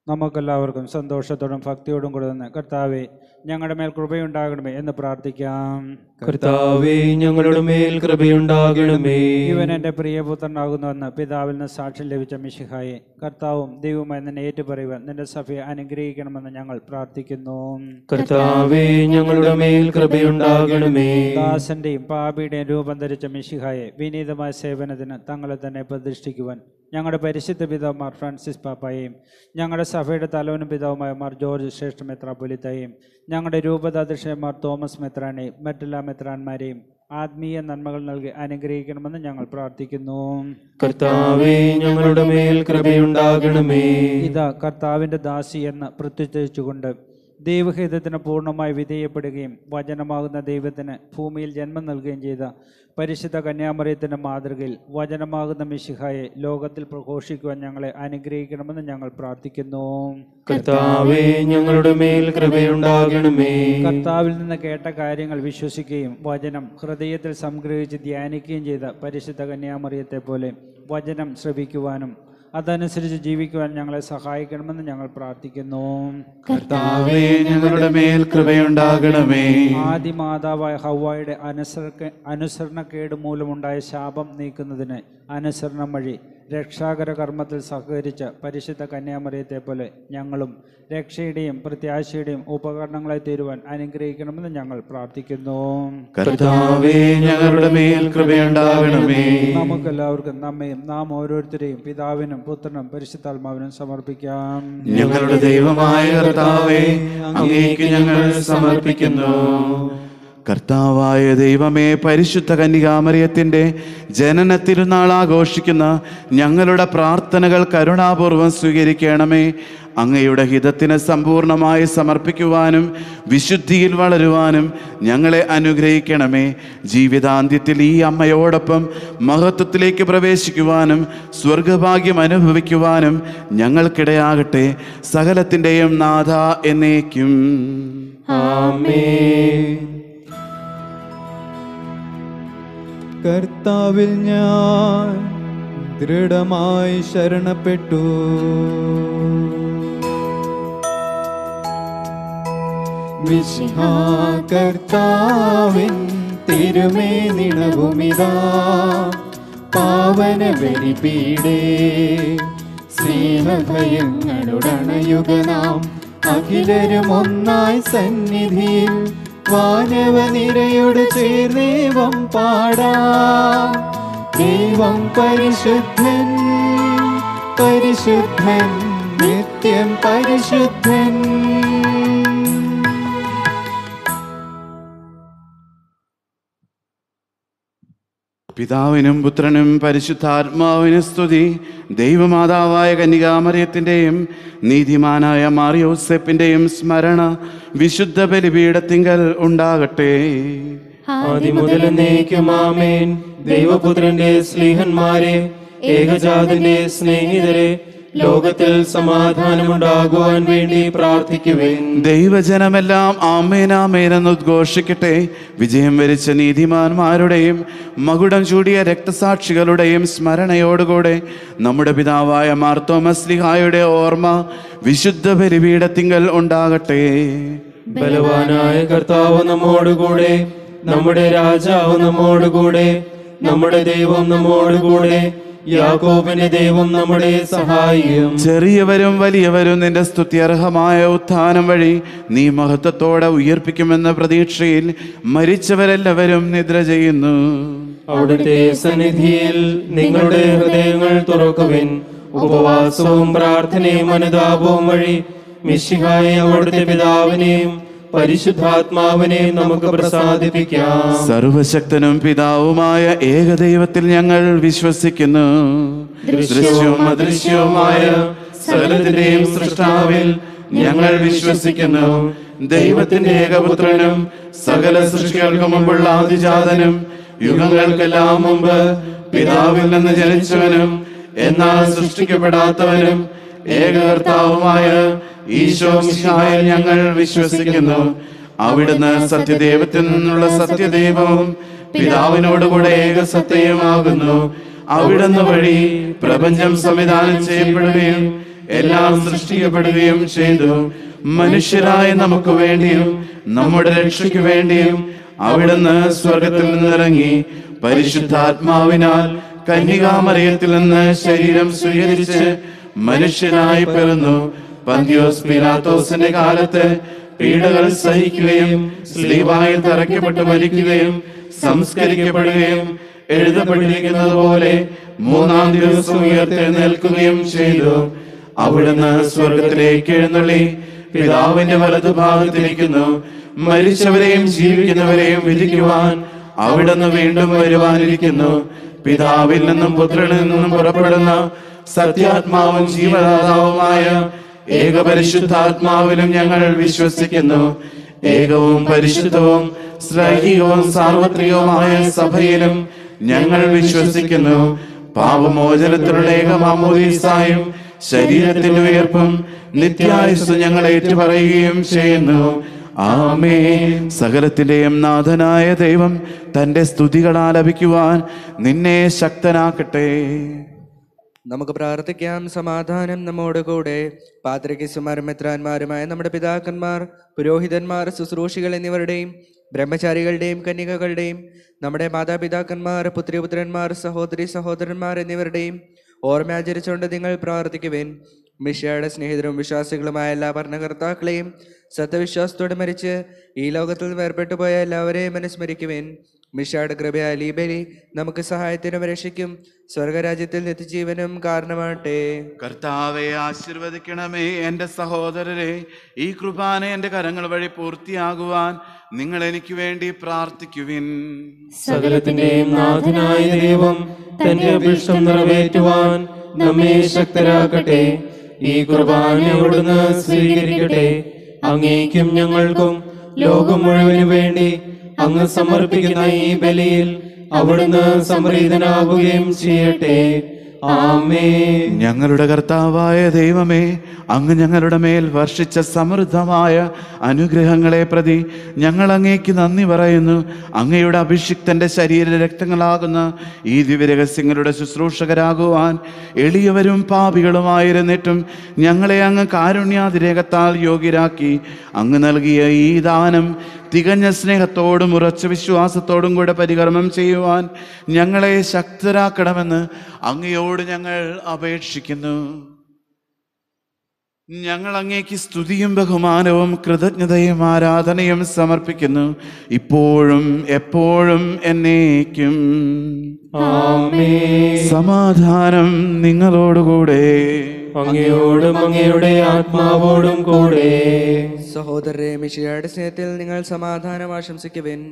നമുക്കെല്ലാവർക്കും സന്തോഷത്തോടും ഭക്തിയോടും കൂടെ നിന്ന് കർത്താവെ ഞങ്ങളുടെ മേൽ കൃപയുണ്ടാകണമേ എന്ന് പ്രാർത്ഥിക്കാം കർത്താവേ ഞങ്ങളുടെ മേൽ കൃപയുണ്ടാകണമേ ഇവൻ എൻ്റെ പ്രിയപുത്രനാകുന്നുവെന്ന് പിതാവിൽ നിന്ന് സാക്ഷ്യം ലഭിച്ച മിശിഹായെ കർത്താവും ദൈവവുമായി നിന്നെ ഏറ്റുപറയുവാൻ നിന്റെ സഭയെ അനുഗ്രഹിക്കണമെന്ന് ഞങ്ങൾ പ്രാർത്ഥിക്കുന്നു കർത്താവേ ഞങ്ങളുടെ മേൽ കൃപയുണ്ടാകണമേ ദാസന്റെയും പാപിയുടെയും രൂപം ധരിച്ച മിശിഹായെ വിനീതമായ സേവനത്തിന് തങ്ങളെ തന്നെ പ്രതിഷ്ഠിക്കുവാൻ ഞങ്ങളുടെ പരിശുദ്ധ പിതാവുമാർ ഫ്രാൻസിസ് പാപ്പായെയും ഞങ്ങളുടെ സഭയുടെ തലവനും പിതാവുമായ മാർ ജോർജ് ശ്രേഷ്ഠ മെത്രാപൊലിത്തയെയും ഞങ്ങളുടെ രൂപതാധ്യക്ഷന്മാർ തോമസ് മെത്രാനെയും മറ്റെല്ലാ മെത്രാന്മാരെയും ആത്മീയ നന്മകൾ നൽകി അനുഗ്രഹിക്കണമെന്ന് ഞങ്ങൾ പ്രാർത്ഥിക്കുന്നു കർത്താവേ ഞങ്ങളുടെ മേൽ കൃപയുണ്ടാകണമേ ഇതാ കർത്താവിൻ്റെ ദാസി എന്ന് പ്രത്യുദ്ധരിച്ചുകൊണ്ട് ദൈവഹിതത്തിന് പൂർണ്ണമായി വിധേയപ്പെടുകയും വചനമാകുന്ന ദൈവത്തിന് ഭൂമിയിൽ ജന്മം നൽകുകയും ചെയ്ത പരിശുദ്ധ കന്യാമറിയത്തിൻ്റെ മാതൃകയിൽ വചനമാകുന്ന മിശിഹായെ ലോകത്തിൽ പ്രഘോഷിക്കുവാൻ ഞങ്ങളെ അനുഗ്രഹിക്കണമെന്ന് ഞങ്ങൾ പ്രാർത്ഥിക്കുന്നു കർത്താവേ ഞങ്ങളുടെ മേൽ കൃപയുണ്ടാകണമേ കർത്താവിൽ നിന്ന് കേട്ട കാര്യങ്ങൾ വിശ്വസിക്കുകയും വചനം ഹൃദയത്തിൽ സംഗ്രഹിച്ച് ധ്യാനിക്കുകയും ചെയ്ത പരിശുദ്ധ കന്യാമറിയത്തെ പോലെ വചനം ശ്രവിക്കുവാനും അതനുസരിച്ച് ജീവിക്കുവാൻ ഞങ്ങളെ സഹായിക്കണമെന്ന് ഞങ്ങൾ പ്രാർത്ഥിക്കുന്നു കർത്താവേ ഞങ്ങളുടെ മേൽ കൃപയുണ്ടാകണമേ ആദി മാതാവായ ഹൗവായുടെ അനുസരണ അനുസരണക്കേട് മൂലമുണ്ടായ ശാപം നീക്കുന്നതിന് അനുസരണം വഴി രക്ഷാകര കർമ്മത്തിൽ സഹകരിച്ച പരിശുദ്ധ കന്യാമറിയത്തെ പോലെ ഞങ്ങളും രക്ഷയുടെയും പ്രത്യാശയുടെയും ഉപകരണങ്ങളായി തീരുവാൻ അനുഗ്രഹിക്കണമെന്ന് ഞങ്ങൾ പ്രാർത്ഥിക്കുന്നു കർത്താവേ ഞങ്ങളുടെ മേൽ കൃപയുണ്ടാകണമേ നമുക്കെല്ലാവർക്കും നമ്മയും നാം ഓരോരുത്തരെയും പിതാവിനും പുത്രനും പരിശുദ്ധാത്മാവിനും സമർപ്പിക്കാം ഞങ്ങളുടെ ദൈവമായ കർത്താവേ അങ്ങേക്ക് ഞങ്ങൾ സമർപ്പിക്കുന്നു കർത്താവായ ദൈവമേ പരിശുദ്ധ കന്യകാമറിയത്തിന്റെ ജനന തിരുനാൾ ആഘോഷിക്കുന്ന ഞങ്ങളുടെ പ്രാർത്ഥനകൾ കരുണാപൂർവം സ്വീകരിക്കണമേ അങ്ങയുടെ ഹിതത്തിന് സമ്പൂർണമായി സമർപ്പിക്കുവാനും വിശുദ്ധിയിൽ വളരുവാനും ഞങ്ങളെ അനുഗ്രഹിക്കണമേ ജീവിതാന്ത്യത്തിൽ ഈ അമ്മയോടൊപ്പം മഹത്വത്തിലേക്ക് പ്രവേശിക്കുവാനും സ്വർഗഭാഗ്യം അനുഭവിക്കുവാനും ഞങ്ങൾക്കിടയാകട്ടെ സകലത്തിൻ്റെയും നാഥ എന്നേക്കും കർത്താവിൽ ഞാൻ ദൃഢമായി ശരണപ്പെട്ടു മിശിഹാ കർത്താവിൻ തിരുമേ നിണവുമിതാ പാവന ബലിപീഡേ സ്നേഹഭയങ്ങളുടണയുക നാം അഖിലരും ഒന്നായി സന്നിധിയിൽ വാനവനിരയോട് ചേർന്നേവം പാടാം ദൈവം പരിശുദ്ധൻ പരിശുദ്ധൻ നിത്യം പരിശുദ്ധൻ പിതാവിനും പുത്രനും പരിശുദ്ധാത്മാവിനും സ്തുതി ദൈവമാതാവായ കന്യകാമറിയത്തിൻ്റെയും നീതിമാനായ മാറിയോസെപ്പിൻ്റെയും സ്മരണ വിശുദ്ധ ബലിപീഠത്തിങ്കൽ ഉണ്ടാകട്ടെ ആദിമുതൽ എന്നേക്കുമാമേൻ ദൈവപുത്രന്റെ സ്നേഹന്മാരെ ഏകജാതന്റെ സ്നേഹിതരെ ലോകത്തിൽ സമാധാനമുണ്ടാകുവാൻ വേണ്ടി പ്രാർത്ഥിക്കുവേൻ ദൈവജനമെല്ലാം ആമേനാമേനെന്ന് ഉദ്ഘോഷിക്കട്ടെ വിജയം വരിച്ച നീതിമാന്മാരുടെയും മകുടം ചൂടിയ രക്തസാക്ഷികളുടെയും സ്മരണയോടുകൂടെ നമ്മുടെ പിതാവായ മാർത്തോമസ്ലിഹായുടെ ഓർമ്മ വിശുദ്ധ ബലിപീഠത്തിങ്കൽ ഉണ്ടാകട്ടെ ബലവാനായ കർത്താവ് നമ്മോടുകൂടെ നമ്മുടെ രാജാവ് നമ്മോടുകൂടെ നമ്മുടെ ദൈവം നമ്മോടുകൂടെ യാക്കോബിന്റെ ദൈവം നമ്മുടെ സഹായിയും ചെറിയവരും വലിയവരും നിന്റെ സ്തുത്യർഹമായ ഉത്ഥാനം വഴി നീ മഹത്വത്തോടെ ഉയർപ്പിക്കുമെന്ന പ്രതീക്ഷയിൽ മരിച്ചവരെല്ലാവരും നിദ്ര ചെയ്യുന്നു അവിടുത്തെ സന്നിധിയിൽ നിങ്ങളുടെ ഹൃദയങ്ങൾ തുറക്കുവിൻ ഉപവാസവും പ്രാർത്ഥനയും അനുതാപവും വഴി മിശിഹായെ അവിടുത്തെ പിതാവിനെയും പരിശുദ്ധാത്മാവിനെയും നമുക്ക് പ്രസാദിപ്പിക്കാം സർവശക്തനും പിതാവുമായ ഏകദൈവത്തിൽ ഞങ്ങൾ വിശ്വസിക്കുന്നു ദൃശ്യവും അദൃശ്യവുമായ സകലത്തിന്റെയും സൃഷ്ടാവിൽ ഞങ്ങൾ വിശ്വസിക്കുന്നു ദൈവത്തിന്റെ ഏകപുത്രനും സകല സൃഷ്ടികൾക്ക് മുമ്പുള്ള ആദിജാതനും യുഗങ്ങൾക്കെല്ലാം മുമ്പ് പിതാവിൽ നിന്ന് ജനിച്ചവനും എന്നാൽ സൃഷ്ടിക്കപ്പെടാത്തവനും ഏകകർത്താവുമായ ഈശോ മിശിഹായിൽ ഞങ്ങൾ വിശ്വസിക്കുന്നു അവിടുന്ന് സത്യദൈവത്തിൽ നിന്നുള്ള സത്യദൈവവും പിതാവിനോടുകൂടെ ഏകസത്യമാകുന്നു അവിടുന്ന് വഴി പ്രപഞ്ചം സംവിധാനം ചെയ്യപ്പെടുകയും എല്ലാം സൃഷ്ടിക്കപ്പെടുകയും ചെയ്തു മനുഷ്യരായ നമുക്ക് വേണ്ടിയും നമ്മുടെ രക്ഷയ്ക്ക് വേണ്ടിയും അവിടുന്ന് സ്വർഗത്തിൽ നിന്നിറങ്ങി പരിശുദ്ധാത്മാവിനാൽ കന്യകാമറിയത്തിൽ നിന്ന് ശരീരം സ്വീകരിച്ച് മനുഷ്യനായി പിറന്നു പന്തിയോസ് പിലാത്തോസിന്റെ കാലത്ത് പീഡകൾ സഹിക്കുകയും സ്ലീവായിൽ തറയ്ക്കപ്പെട്ട് മരിക്കുകയും സംസ്കരിക്കപ്പെടുകയും എഴുതപ്പെട്ടിരിക്കുന്നത് പോലെ മൂന്നാം ദിവസം ഉയർത്തെഴുന്നേൽക്കുകയും ചെയ്തു അവിടുന്ന് സ്വർഗത്തിലേക്ക് എഴുന്നള്ളി പിതാവിന്റെ വലതുഭാഗത്തിരിക്കുന്നു മരിച്ചവരെയും ജീവിക്കുന്നവരെയും വിധിക്കുവാൻ അവിടുന്ന് വീണ്ടും വരുവാനിരിക്കുന്നു പിതാവിൽ നിന്നും പുത്രനിൽ നിന്നും പുറപ്പെടുന്ന സത്യാത്മാവും ജീവദാതാവുമായ ഏകപരിശുദ്ധാത്മാവിലും ഞങ്ങൾ വിശ്വസിക്കുന്നു ഏകവും പരിശുദ്ധവും ശ്രൈഹികവും സാർവത്രികവുമായ സഭയിലും ഞങ്ങൾ വിശ്വസിക്കുന്നു പാപമോചനത്തിലുള്ള ഏകമാമോദീസായും ശരീരത്തിന്റെ ഉയർപ്പും നിത്യായുസ് ഞങ്ങൾ ഏറ്റുപറയുകയും ചെയ്യുന്നു ആമേ സകലത്തിന്റെയും നാഥനായ ദൈവം തന്റെ സ്തുതികൾ ആലപിക്കുവാൻ നിന്നെ ശക്തനാക്കട്ടെ നമുക്ക് പ്രാർത്ഥിക്കാം സമാധാനം നമ്മോട് കൂടെ പാത്രകിസുമാരും മെത്രാന്മാരുമായ നമ്മുടെ പിതാക്കന്മാർ പുരോഹിതന്മാർ ശുശ്രൂഷികൾ എന്നിവരുടെയും ബ്രഹ്മചാരികളുടെയും കന്യകകളുടെയും നമ്മുടെ മാതാപിതാക്കന്മാർ പുത്രിപുത്രന്മാർ സഹോദരി സഹോദരന്മാർ എന്നിവരുടെയും ഓർമ്മ ആചരിച്ചുകൊണ്ട് നിങ്ങൾ പ്രാർത്ഥിക്കുവേൻ മിഷയുടെ സ്നേഹിതരും വിശ്വാസികളുമായ എല്ലാ ഭരണകർത്താക്കളെയും സത്യവിശ്വാസത്തോടെ മരിച്ച് ഈ ലോകത്തിൽ വേർപെട്ടു പോയ എല്ലാവരെയും അനുസ്മരിക്കുവേൻ മിഷയുടെ കൃപയായ ലീബലി നമുക്ക് സഹായത്തിനും രക്ഷയ്ക്കും സ്വർഗരാജ്യത്തിൽ നിത്യജീവനും കാരണമാകട്ടെ കർത്താവെ ആശീർവദിക്കണമേ എൻ്റെ സഹോദരരെ ഈ കൃപാന എൻ്റെ കരങ്ങൾ വഴി പൂർത്തിയാകുവാൻ നിങ്ങൾ എനിക്ക് വേണ്ടി പ്രാർത്ഥിക്കുവിൻ സകലത്തിന്റെയും നാഥനായ ദൈവം തന്റെ അഭിഷ്ടം നിറവേറ്റുവാൻ നമ്മെ ശക്തരാക്കട്ടെ ഈ കുർബാന അവിടുന്ന് സ്വീകരിക്കട്ടെ അങ്ങേക്കും ഞങ്ങൾക്കും ലോകം മുഴുവനു വേണ്ടി അങ്ങ് സമർപ്പിക്കുന്ന ഈ ബലിയിൽ അവിടുന്ന് സംപ്രീതനാകുകയും ചെയ്യട്ടെ ആമേ ഞങ്ങളുടെ കർത്താവായ ദൈവമേ അങ്ങ് ഞങ്ങളുടെ മേൽ വർഷിച്ച സമൃദ്ധമായ അനുഗ്രഹങ്ങളെ പ്രതി ഞങ്ങൾ അങ്ങേക്ക് നന്ദി പറയുന്നു അങ്ങയുടെ അഭിഷിക്തന്റെ ശരീര രക്തങ്ങളാകുന്ന ഈ ദിവ്യരഹസ്യങ്ങളുടെ ശുശ്രൂഷകരാകുവാൻ എളിയവരും പാപികളുമായിരുന്നിട്ടും ഞങ്ങളെ അങ്ങ് കാരുണ്യാതിരേകത്താൽ യോഗ്യരാക്കി അങ്ങ് നൽകിയ ഈ ദാനം തികഞ്ഞ സ്നേഹത്തോടും ഉറച്ച വിശ്വാസത്തോടും കൂടെ പരികർമ്മം ചെയ്യുവാൻ ഞങ്ങളെ ശക്തരാക്കണമെന്ന് അങ്ങയോട് ഞങ്ങൾ അപേക്ഷിക്കുന്നു ഞങ്ങൾ അങ്ങേക്ക് സ്തുതിയും ബഹുമാനവും കൃതജ്ഞതയും ആരാധനയും സമർപ്പിക്കുന്നു ഇപ്പോഴും എപ്പോഴും എന്നേക്കും ആമേ സമാധാനം നിങ്ങളോടുകൂടെ അങ്ങയോടും അങ്ങയുടെ ആത്മാവോടും കൂടെ സഹോദരരെ മിഷിയുടെ സ്നേഹത്തിൽ നിങ്ങൾ സമാധാനം ആശംസിക്കുവിൻ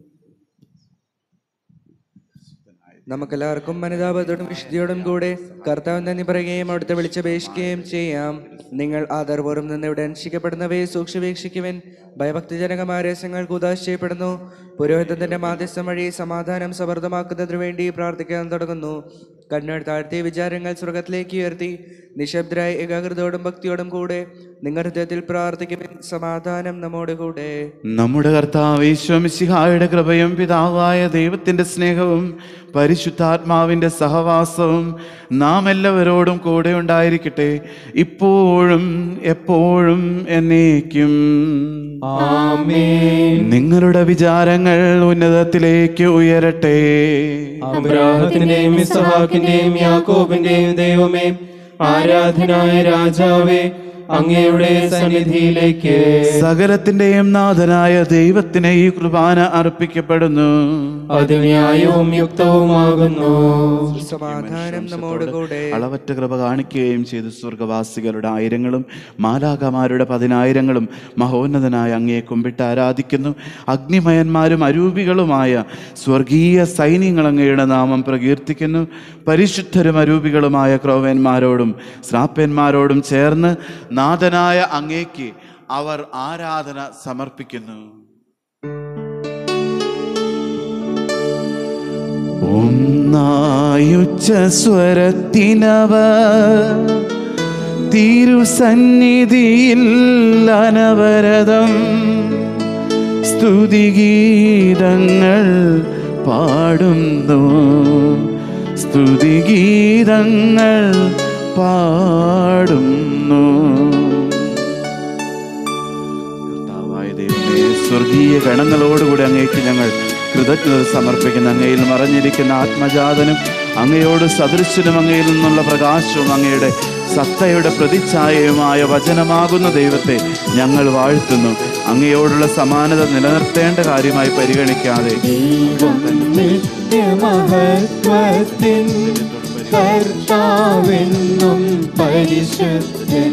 നമുക്കെല്ലാവർക്കും മനതാപത്തോടും വിശുദ്ധിയോടും കൂടെ കർത്താവ് നന്ദി പറയുകയും അവിടുത്തെ വിളിച്ചപേക്ഷിക്കുകയും ചെയ്യാം നിങ്ങൾ ആദരപൂർവ്വം നിന്ന് ഇവിടെ അനുഷ്ഠിക്കപ്പെടുന്നവയെ സൂക്ഷിവീക്ഷിക്കുവിൻ ഭയഭക്തിജനകമായ രഹസ്യങ്ങൾക്ക് ഉദാശ ചെയ്യപ്പെടുന്നു പുരോഹിതത്തിന്റെ മാധ്യസ്ഥം വഴി സമാധാനം സമൃദ്ധമാക്കുന്നതിനു വേണ്ടി പ്രാർത്ഥിക്കാൻ തുടങ്ങുന്നു കണ്ണുകൾ താഴ്ത്തിയ വിചാരങ്ങൾ സ്വർഗത്തിലേക്ക് ഉയർത്തി നിശബ്ദരായ ഏകാഗ്രതയോടും ഭക്തിയോടും കൂടെ നിങ്ങൾ ഹൃദയത്തിൽ പ്രാർത്ഥിക്കുവിൻ സമാധാനം നമ്മോട് കൂടെ നമ്മുടെ കർത്താവ് ഈശ്വമിശിഹായുടെ കൃപയും പിതാവായ ദൈവത്തിന്റെ സ്നേഹവും പരിശുദ്ധാത്മാവിന്റെ സഹവാസവും നാം എല്ലാവരോടും കൂടെ ഉണ്ടായിരിക്കട്ടെ ഇപ്പോഴും എപ്പോഴും എന്നേക്കും ആമേ നിങ്ങളുടെ വിചാരങ്ങൾ ഉന്നതത്തിലേക്ക് ഉയരട്ടെ അബ്രാഹത്തിന്റെയും ഇസഹാക്കിന്റെയും യാക്കോബിന്റെയും ദൈവമേ ആരാധനായ രാജാവേ അങ്ങയുടെ സന്നിധിയിലേക്ക് സകലത്തിന്റെയും നാഥനായ ദൈവത്തിന് ഈ കുർബാന അർപ്പിക്കപ്പെടുന്നു അത് ന്യായവും യുക്തവുമാകുന്നു സമാധാനം നമ്മോട് കൂടെ അളവറ്റ കൃപ കാണിക്കുകയും ചെയ്തു സ്വർഗവാസികളുടെ ആയിരങ്ങളും മാലാകമാരുടെ പതിനായിരങ്ങളും മഹോന്നതനായ അങ്ങയെ കുമ്പിട്ട് ആരാധിക്കുന്നു അഗ്നിമയന്മാരും അരൂപികളുമായ സ്വർഗീയ സൈന്യങ്ങൾ അങ്ങയുടെ നാമം പ്രകീർത്തിക്കുന്നു പരിശുദ്ധരും അരൂപികളുമായ ക്രോവന്മാരോടും ശ്രാപ്പന്മാരോടും ചേർന്ന് നാഥനായ അങ്ങേക്ക് അവർ ആരാധന സമർപ്പിക്കുന്നു ഒന്നായുച്ച സ്വരത്തിനവർ തിരുസന്നിധിയിൽ അനവരതം സ്തുതിഗീതങ്ങൾ പാടുന്നു സ്തുതിഗീതങ്ങൾ പാടുന്നു കർത്താവായ ദൈവമേ സ്വർഗീയ ഗണങ്ങളോടുകൂടി അങ്ങേക്ക് ഞങ്ങൾ കൃതജ്ഞത സമർപ്പിക്കുന്ന അങ്ങയിൽ മറഞ്ഞിരിക്കുന്ന ആത്മജാതനും അങ്ങയോട് സദൃശ്യനും അങ്ങയിൽ നിന്നുള്ള പ്രകാശവും അങ്ങയുടെ സത്തയുടെ പ്രതിച്ഛായയുമായ വചനമാകുന്ന ദൈവത്തെ ഞങ്ങൾ വാഴ്ത്തുന്നു അങ്ങയോടുള്ള സമാനത നിലനിർത്തേണ്ട കാര്യമായി പരിഗണിക്കാതെ ദൈവം നിത്യമഹത്വത്തിൻ കർത്താവെന്നും പരിശുദ്ധൻ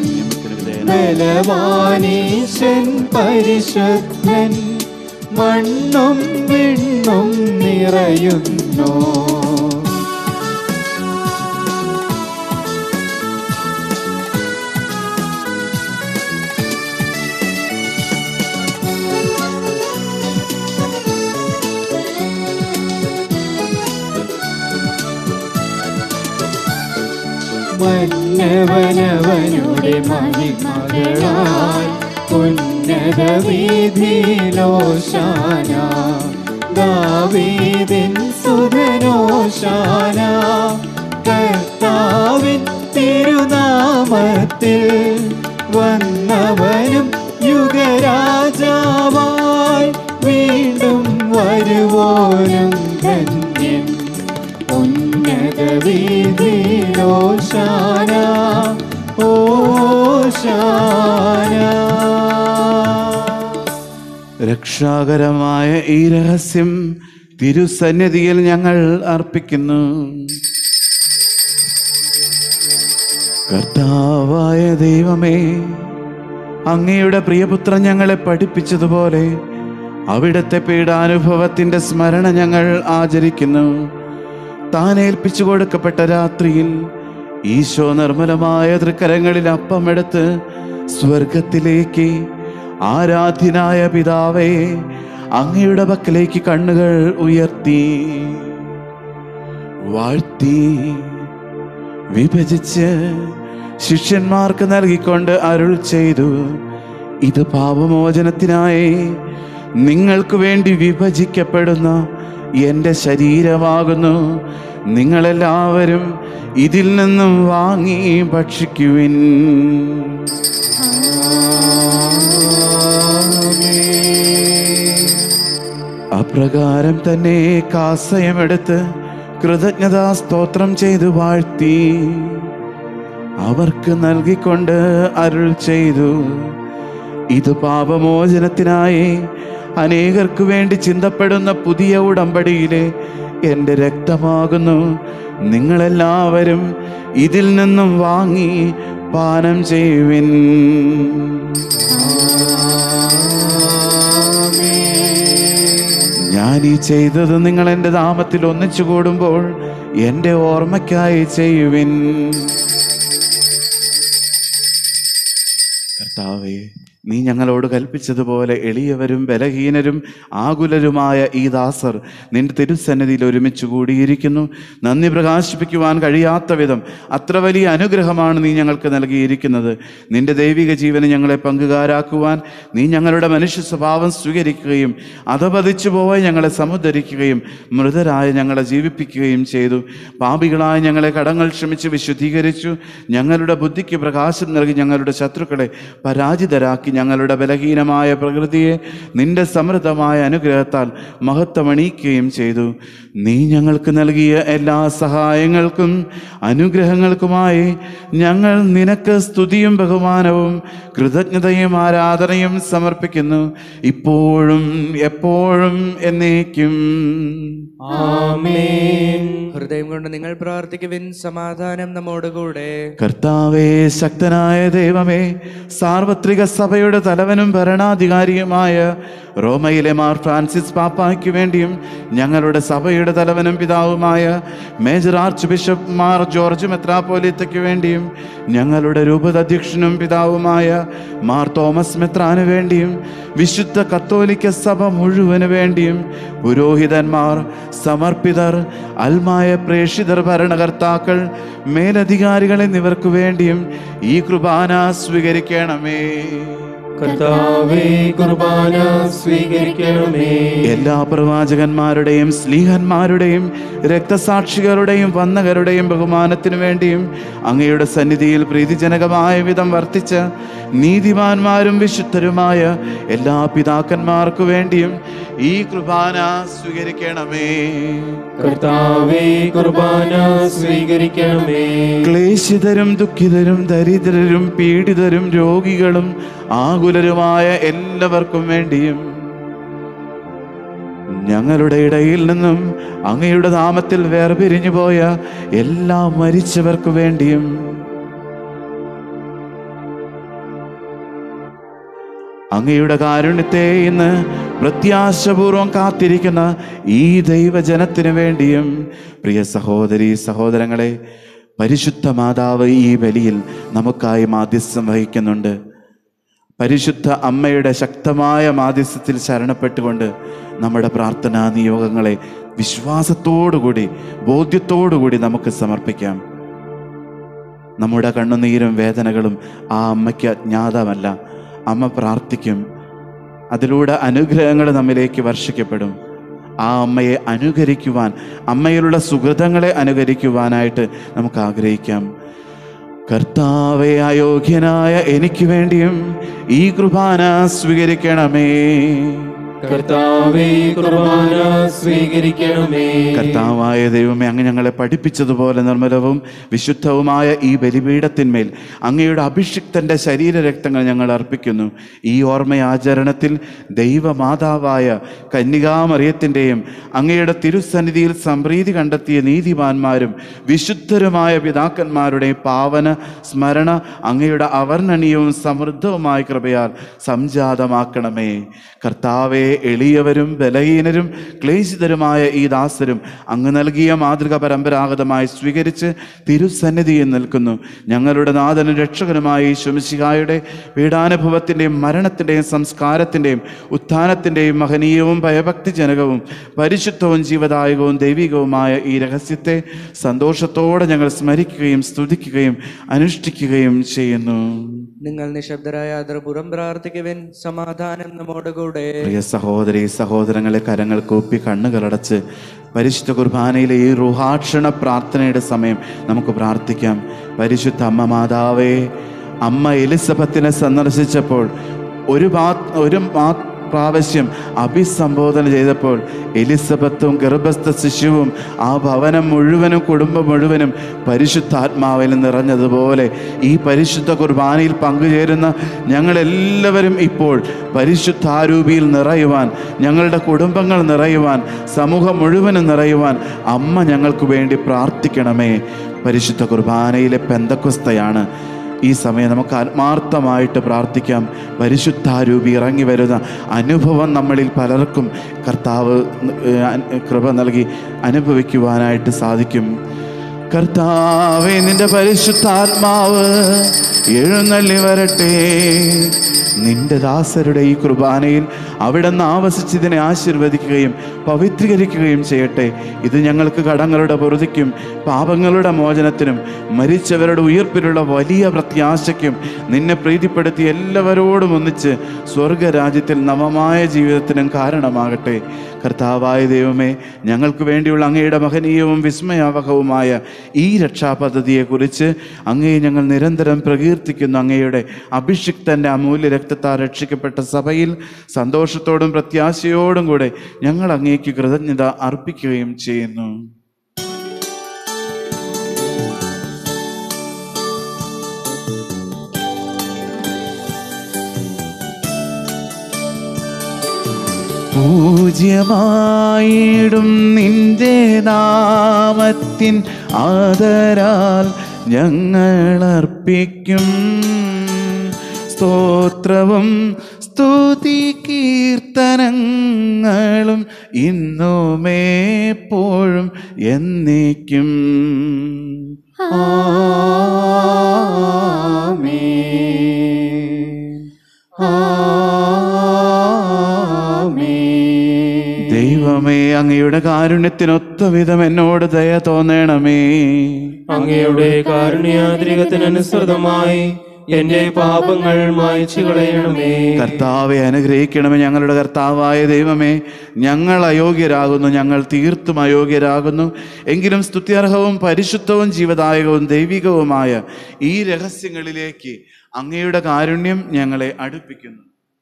ബലവാനീശൻ പരിശുദ്ധൻ മണ്ണും വിണ്ണും നിറയുന്നു മന്നവനവനുടെ മഹിമകളാൽ ഉന്നത വീതിയിലോശാന ദാവീദിൻ സുധനോശാന കർത്താവിൻ തിരുനാമത്തിൽ വന്നവനും യുഗരാജാവായി വീണ്ടും വരുവോനും ധന്യൻ ഉന്നത വീതിയിലോശാന ഓശാന രക്ഷാകരമായ ഈ രഹസ്യം തിരുസന്നിധിയിൽ ഞങ്ങൾ അർപ്പിക്കുന്നു കർത്താവായ ദൈവമേ അങ്ങയുടെ പ്രിയപുത്രൻ ഞങ്ങളെ പഠിപ്പിച്ചതുപോലെ അവിടുത്തെ പീഡാനുഭവത്തിന്റെ സ്മരണ ഞങ്ങൾ ആചരിക്കുന്നു താൻ ഏൽപ്പിച്ചു കൊടുക്കപ്പെട്ട രാത്രിയിൽ ഈശോ നിർമ്മലമായ തൃക്കരങ്ങളിൽ അപ്പമെടുത്ത് സ്വർഗത്തിലേക്ക് ആരാധ്യനായ പിതാവേ അങ്ങയുടെ പക്കലേക്ക് കണ്ണുകൾ ഉയർത്തി വാഴ്ത്തി വിഭജിച്ച് ശിഷ്യന്മാർക്ക് നൽകിക്കൊണ്ട് അരുൾ ചെയ്തു ഇത് പാപമോചനത്തിനായി നിങ്ങൾക്ക് വേണ്ടി വിഭജിക്കപ്പെടുന്ന എൻ്റെ ശരീരമാകുന്നു നിങ്ങളെല്ലാവരും ഇതിൽ നിന്നും വാങ്ങി ഭക്ഷിക്കുവിൻ അപ്രകാരം തന്നെ കാസയമെടുത്ത് കൃതജ്ഞതാ സ്തോത്രം ചെയ്തു വാഴ്ത്തി അവർക്ക് നൽകിക്കൊണ്ട് അരുൾ ചെയ്തു ഇത് പാപമോചനത്തിനായി അനേകർക്ക് വേണ്ടി ചിന്തപ്പെടുന്ന പുതിയ ഉടമ്പടിയിലെ എൻ്റെ രക്തമാകുന്നു നിങ്ങളെല്ലാവരും ഇതിൽ നിന്നും വാങ്ങി പാനം ചെയ്യുവിൻ ഞാൻ ഈ ചെയ്തത് നിങ്ങൾ എൻ്റെ നാമത്തിൽ ഒന്നിച്ചു കൂടുമ്പോൾ എൻ്റെ ഓർമ്മയ്ക്കായി ചെയ്യുവിൻ കർത്താവേ നീ ഞങ്ങളോട് കൽപ്പിച്ചതുപോലെ എളിയവരും ബലഹീനരും ആകുലരുമായ ഈ ദാസർ നിന്റെ തിരുസന്നിധിയിൽ ഒരുമിച്ച് കൂടിയിരിക്കുന്നു നന്ദി പ്രകാശിപ്പിക്കുവാൻ കഴിയാത്ത വിധം അത്ര വലിയ അനുഗ്രഹമാണ് നീ ഞങ്ങൾക്ക് നൽകിയിരിക്കുന്നത് നിന്റെ ദൈവിക ജീവന് ഞങ്ങളെ പങ്കുകാരാക്കുവാൻ നീ ഞങ്ങളുടെ മനുഷ്യ സ്വഭാവം സ്വീകരിക്കുകയും അധപതിച്ചു പോയി ഞങ്ങളെ സമുദ്ധരിക്കുകയും മൃതരായ ഞങ്ങളെ ജീവിപ്പിക്കുകയും ചെയ്തു പാപികളായ ഞങ്ങളെ കടങ്ങൾ ക്ഷമിച്ച് വിശുദ്ധീകരിച്ചു ഞങ്ങളുടെ ബുദ്ധിക്ക് പ്രകാശം നൽകി ഞങ്ങളുടെ ശത്രുക്കളെ പരാജിതരാക്കി ഞങ്ങളുടെ ബലഹീനമായ പ്രകൃതിയെ നിന്റെ സമൃദ്ധമായ അനുഗ്രഹത്താൽ മഹത്വമണിയിക്കുകയും ചെയ്തു നീ ഞങ്ങൾക്ക് നൽകിയ എല്ലാ സഹായങ്ങൾക്കും അനുഗ്രഹങ്ങൾക്കുമായി ഞങ്ങൾ നിനക്ക് സ്തുതിയും ബഹുമാനവും കൃതജ്ഞതയും ആരാധനയും സമർപ്പിക്കുന്നു ഇപ്പോഴും എപ്പോഴും എന്നേക്കും ആമേൻ ഹൃദയം കൊണ്ട് നിങ്ങൾ പ്രാർത്ഥിക്കുവിൻ സമാധാനം നമ്മോടുകൂടെ കർത്താവേ ശക്തനായ ദൈവമേ സാർവത്രിക സഭയുടെ തലവനും ഭരണാധികാരിയുമായ റോമയിലെ മാർ ഫ്രാൻസിസ് പാപ്പായ്ക്ക് വേണ്ടിയും ഞങ്ങളുടെ സഭയുടെ തലവനും പിതാവുമായ major archbishop Mar George മെത്രാപ്പോലിത്തയ്ക്ക് വേണ്ടിയും ഞങ്ങളുടെ രൂപതാധ്യക്ഷനും പിതാവുമായ മാർ തോമസ് മെത്രാന് വേണ്ടിയും വിശുദ്ധ കത്തോലിക്ക സഭ മുഴുവന് വേണ്ടിയും പുരോഹിതന്മാർ സമർപ്പിതർ അൽമായ പ്രേക്ഷിതർ ഭരണകർത്താക്കൾ മേലധികാരികൾ എന്നിവർക്ക് വേണ്ടിയും ഈ കൃപാന സ്വീകരിക്കണമേ കർത്താവേ കുർബാന സ്വീകരിക്കണമേ എല്ലാ പ്രവാചകന്മാരുടെയും സ്ലീഹന്മാരുടെയും രക്തസാക്ഷികളുടെയും വന്നകരുടെയും ബഹുമാനത്തിനു വേണ്ടിയും അങ്ങയുടെ സന്നിധിയിൽ പ്രീതിജനകമായ വിധം വർത്തിച്ച നീതിമാന്മാരും വിശുദ്ധരുമായ എല്ലാ പിതാക്കന്മാർക്കു വേണ്ടിയും ഈ കുർബാന സ്വീകരിക്കണമേ കർത്താവേ കുർബാന സ്വീകരിക്കണമേ ക്ലേശിതരും ദുഃഖിതരും ദരിദ്രരും പീഡിതരും രോഗികളും ആകുലരുമായ എല്ലാവർക്കും വേണ്ടിയും ഞങ്ങളുടെ ഇടയിൽ നിന്നും അങ്ങയുടെ നാമത്തിൽ വേർപിരിഞ്ഞു പോയ എല്ലാ മരിച്ചവർക്കു വേണ്ടിയും അങ്ങയുടെ കാരുണ്യത്തെ ഇന്ന് പ്രത്യാശപൂർവം കാത്തിരിക്കുന്ന ഈ ദൈവജനത്തിനു വേണ്ടിയും പ്രിയ സഹോദരി സഹോദരങ്ങളെ പരിശുദ്ധ മാതാവ് ഈ ബലിയിൽ നമുക്കായി മാധ്യസ്ഥം വഹിക്കുന്നുണ്ട് പരിശുദ്ധ അമ്മയുടെ ശക്തമായ മാധ്യസ്ഥത്തിൽ ശരണപ്പെട്ടുകൊണ്ട് നമ്മുടെ പ്രാർത്ഥനാ നിയോഗങ്ങളെ വിശ്വാസത്തോടുകൂടി ബോധ്യത്തോടുകൂടി നമുക്ക് സമർപ്പിക്കാം നമ്മുടെ കണ്ണുനീരും വേദനകളും ആ അമ്മയ്ക്ക് അജ്ഞാതമല്ല അമ്മ പ്രാർത്ഥിക്കും അതിലൂടെ അനുഗ്രഹങ്ങൾ നമ്മിലേക്ക് വർഷിക്കപ്പെടും ആ അമ്മയെ അനുകരിക്കുവാൻ അമ്മയിലുള്ള സുഹൃതങ്ങളെ അനുകരിക്കുവാനായിട്ട് നമുക്ക് ആഗ്രഹിക്കാം കർത്താവെ അയോഗ്യനായ എനിക്ക് വേണ്ടിയും ഈ കുർബാന സ്വീകരിക്കണമേ കർത്താവേ കുർബാന സ്വീകരിക്കണമേ കർത്താവായ ദൈവമേ അങ്ങ് ഞങ്ങളെ പഠിപ്പിച്ചതുപോലെ നിർമ്മലവും വിശുദ്ധവുമായ ഈ ബലിപീഠത്തിന്മേൽ അങ്ങയുടെ അഭിഷിക്തന്റെ ശരീരരക്തങ്ങൾ ഞങ്ങൾ അർപ്പിക്കുന്നു ഈ ഓർമ്മയാചരണത്തിൽ ദൈവമാതാവായ കന്യകാമറിയത്തിൻ്റെയും അങ്ങയുടെ തിരുസന്നിധിയിൽ സംപ്രീതി കണ്ടെത്തിയ നീതിമാന്മാരും വിശുദ്ധരുമായ പിതാക്കന്മാരുടെ പാവന സ്മരണ അങ്ങയുടെ അവർണ്ണനീയവും സമൃദ്ധവുമായ കൃപയാൽ സംജാതമാക്കണമേ കർത്താവെ എളിയവരും ബലഹീനരും ക്ലേശിതരുമായ ഈ ദാസരും അങ്ങ് നൽകിയ മാതൃക പരമ്പരാഗതമായി സ്വീകരിച്ച് തിരുസന്നിധിയിൽ നിൽക്കുന്നു ഞങ്ങളുടെ നാഥനും രക്ഷകനുമായ ഈ ശുമിശിഹായുടെ പീഡാനുഭവത്തിൻ്റെയും മരണത്തിൻ്റെയും സംസ്കാരത്തിൻ്റെയും ഉത്ഥാനത്തിൻ്റെയും മഹനീയവും ഭയഭക്തിജനകവും പരിശുദ്ധവും ജീവദായകവും ദൈവികവുമായ ഈ രഹസ്യത്തെ സന്തോഷത്തോടെ ഞങ്ങൾ സ്മരിക്കുകയും സ്തുതിക്കുകയും അനുഷ്ഠിക്കുകയും ചെയ്യുന്നു നിങ്ങൾ നിശബ്ദരായ ആദരപൂർവ്വം പ്രാർത്ഥിക്കുവിൻ സമാധാനം നമ്മോട് കൂടെ പ്രിയ സഹോദരി സഹോദരങ്ങളെ കരങ്ങൾ കൂപ്പി കണ്ണുകളടച്ച് പരിശുദ്ധ കുർബാനയിലെ ഈ റുഹാക്ഷണ പ്രാർത്ഥനയുടെ സമയം നമുക്ക് പ്രാർത്ഥിക്കാം പരിശുദ്ധ അമ്മ മാതാവേ അമ്മ എലിസബത്തിനെ സന്ദർശിച്ചപ്പോൾ ഒരു മാ ഒരു മാ പ്രാവശ്യം അഭിസംബോധന ചെയ്തപ്പോൾ എലിസബത്തും ഗർഭസ്ഥ ശിശുവും ആ ഭവനം മുഴുവനും കുടുംബം മുഴുവനും പരിശുദ്ധാത്മാവിൽ നിറഞ്ഞതുപോലെ ഈ പരിശുദ്ധ കുർബാനയിൽ പങ്കുചേരുന്ന ഞങ്ങളെല്ലാവരും ഇപ്പോൾ പരിശുദ്ധാരൂപിയിൽ നിറയുവാൻ ഞങ്ങളുടെ കുടുംബങ്ങൾ നിറയുവാൻ സമൂഹം മുഴുവനും നിറയുവാൻ അമ്മ ഞങ്ങൾക്ക് വേണ്ടി പ്രാർത്ഥിക്കണമേ പരിശുദ്ധ കുർബാനയിലെ പെന്തക്കുസ്തയാണ് ഈ സമയം നമുക്ക് ആത്മാർത്ഥമായിട്ട് പ്രാർത്ഥിക്കാം പരിശുദ്ധാരൂപി ഇറങ്ങി വരുന്ന അനുഭവം നമ്മളിൽ പലർക്കും കർത്താവ് ഏഹ്, അൻ- കൃപ നൽകി അനുഭവിക്കുവാനായിട്ട് സാധിക്കും കർത്താവേ നിന്റെ പരിശുദ്ധാത്മാവ് എഴുന്നള്ളി വരട്ടെ നിന്റെ ദാസരുടെ ഈ കുർബാനയിൽ അവിടെ നിന്ന് ആവസിച്ചതിനെ ആശീർവദിക്കുകയും പവിത്രീകരിക്കുകയും ചെയ്യട്ടെ ഇത് ഞങ്ങൾക്ക് കടങ്ങളുടെ പൊറുതിക്കും പാപങ്ങളുടെ മോചനത്തിനും മരിച്ചവരുടെ ഉയർപ്പിലുള്ള വലിയ പ്രത്യാശയ്ക്കും നിന്നെ പ്രീതിപ്പെടുത്തി എല്ലാവരോടും ഒന്നിച്ച് സ്വർഗരാജ്യത്തിൽ നവമായ ജീവിതത്തിനും കാരണമാകട്ടെ കർത്താവായ ദൈവമേ ഞങ്ങൾക്ക് വേണ്ടിയുള്ള അങ്ങയുടെ മഹനീയവും വിസ്മയാവഹവുമായ ഈ രക്ഷാപദ്ധതിയെക്കുറിച്ച് അങ്ങയെ ഞങ്ങൾ നിരന്തരം പ്രകീർത്തിക്കുന്നു അങ്ങയുടെ അഭിഷിക്തൻ്റെ അമൂല്യ രക്തത്താൽ രക്ഷിക്കപ്പെട്ട സഭയിൽ സന്തോഷത്തോടും പ്രത്യാശയോടും കൂടെ ഞങ്ങൾ അങ്ങേക്ക് കൃതജ്ഞത അർപ്പിക്കുകയും ചെയ്യുന്നു പൂജ്യമായിടും നിന്റെ നാമത്തിൻ ആദരാൽ ഞങ്ങൾ അർപ്പിക്കും സ്തോത്രവും സ്തുതി കീർത്തനങ്ങളും ഇന്നുമേപ്പോഴും എന്നേക്കും ദൈവമേ അങ്ങയുടെ കാരുണ്യത്തിനൊത്ത വിധം എന്നോട് ദയ തോന്നണമേ അങ്ങയുടെ കാരുണ്യാതിരികത്തിനനുസൃതമായി എന്റെ പാപങ്ങൾ മായ്ച്ചു കളയണമേ കർത്താവെ അനുഗ്രഹിക്കണമേ ഞങ്ങളുടെ കർത്താവായ ദൈവമേ ഞങ്ങൾ അയോഗ്യരാകുന്നു ഞങ്ങൾ തീർത്തും അയോഗ്യരാകുന്നു എങ്കിലും സ്തുത്യർഹവും പരിശുദ്ധവും ജീവദായകവും ദൈവികവുമായ ഈ രഹസ്യങ്ങളിലേക്ക് അങ്ങയുടെ കാരുണ്യം ഞങ്ങളെ അടുപ്പിക്കുന്നു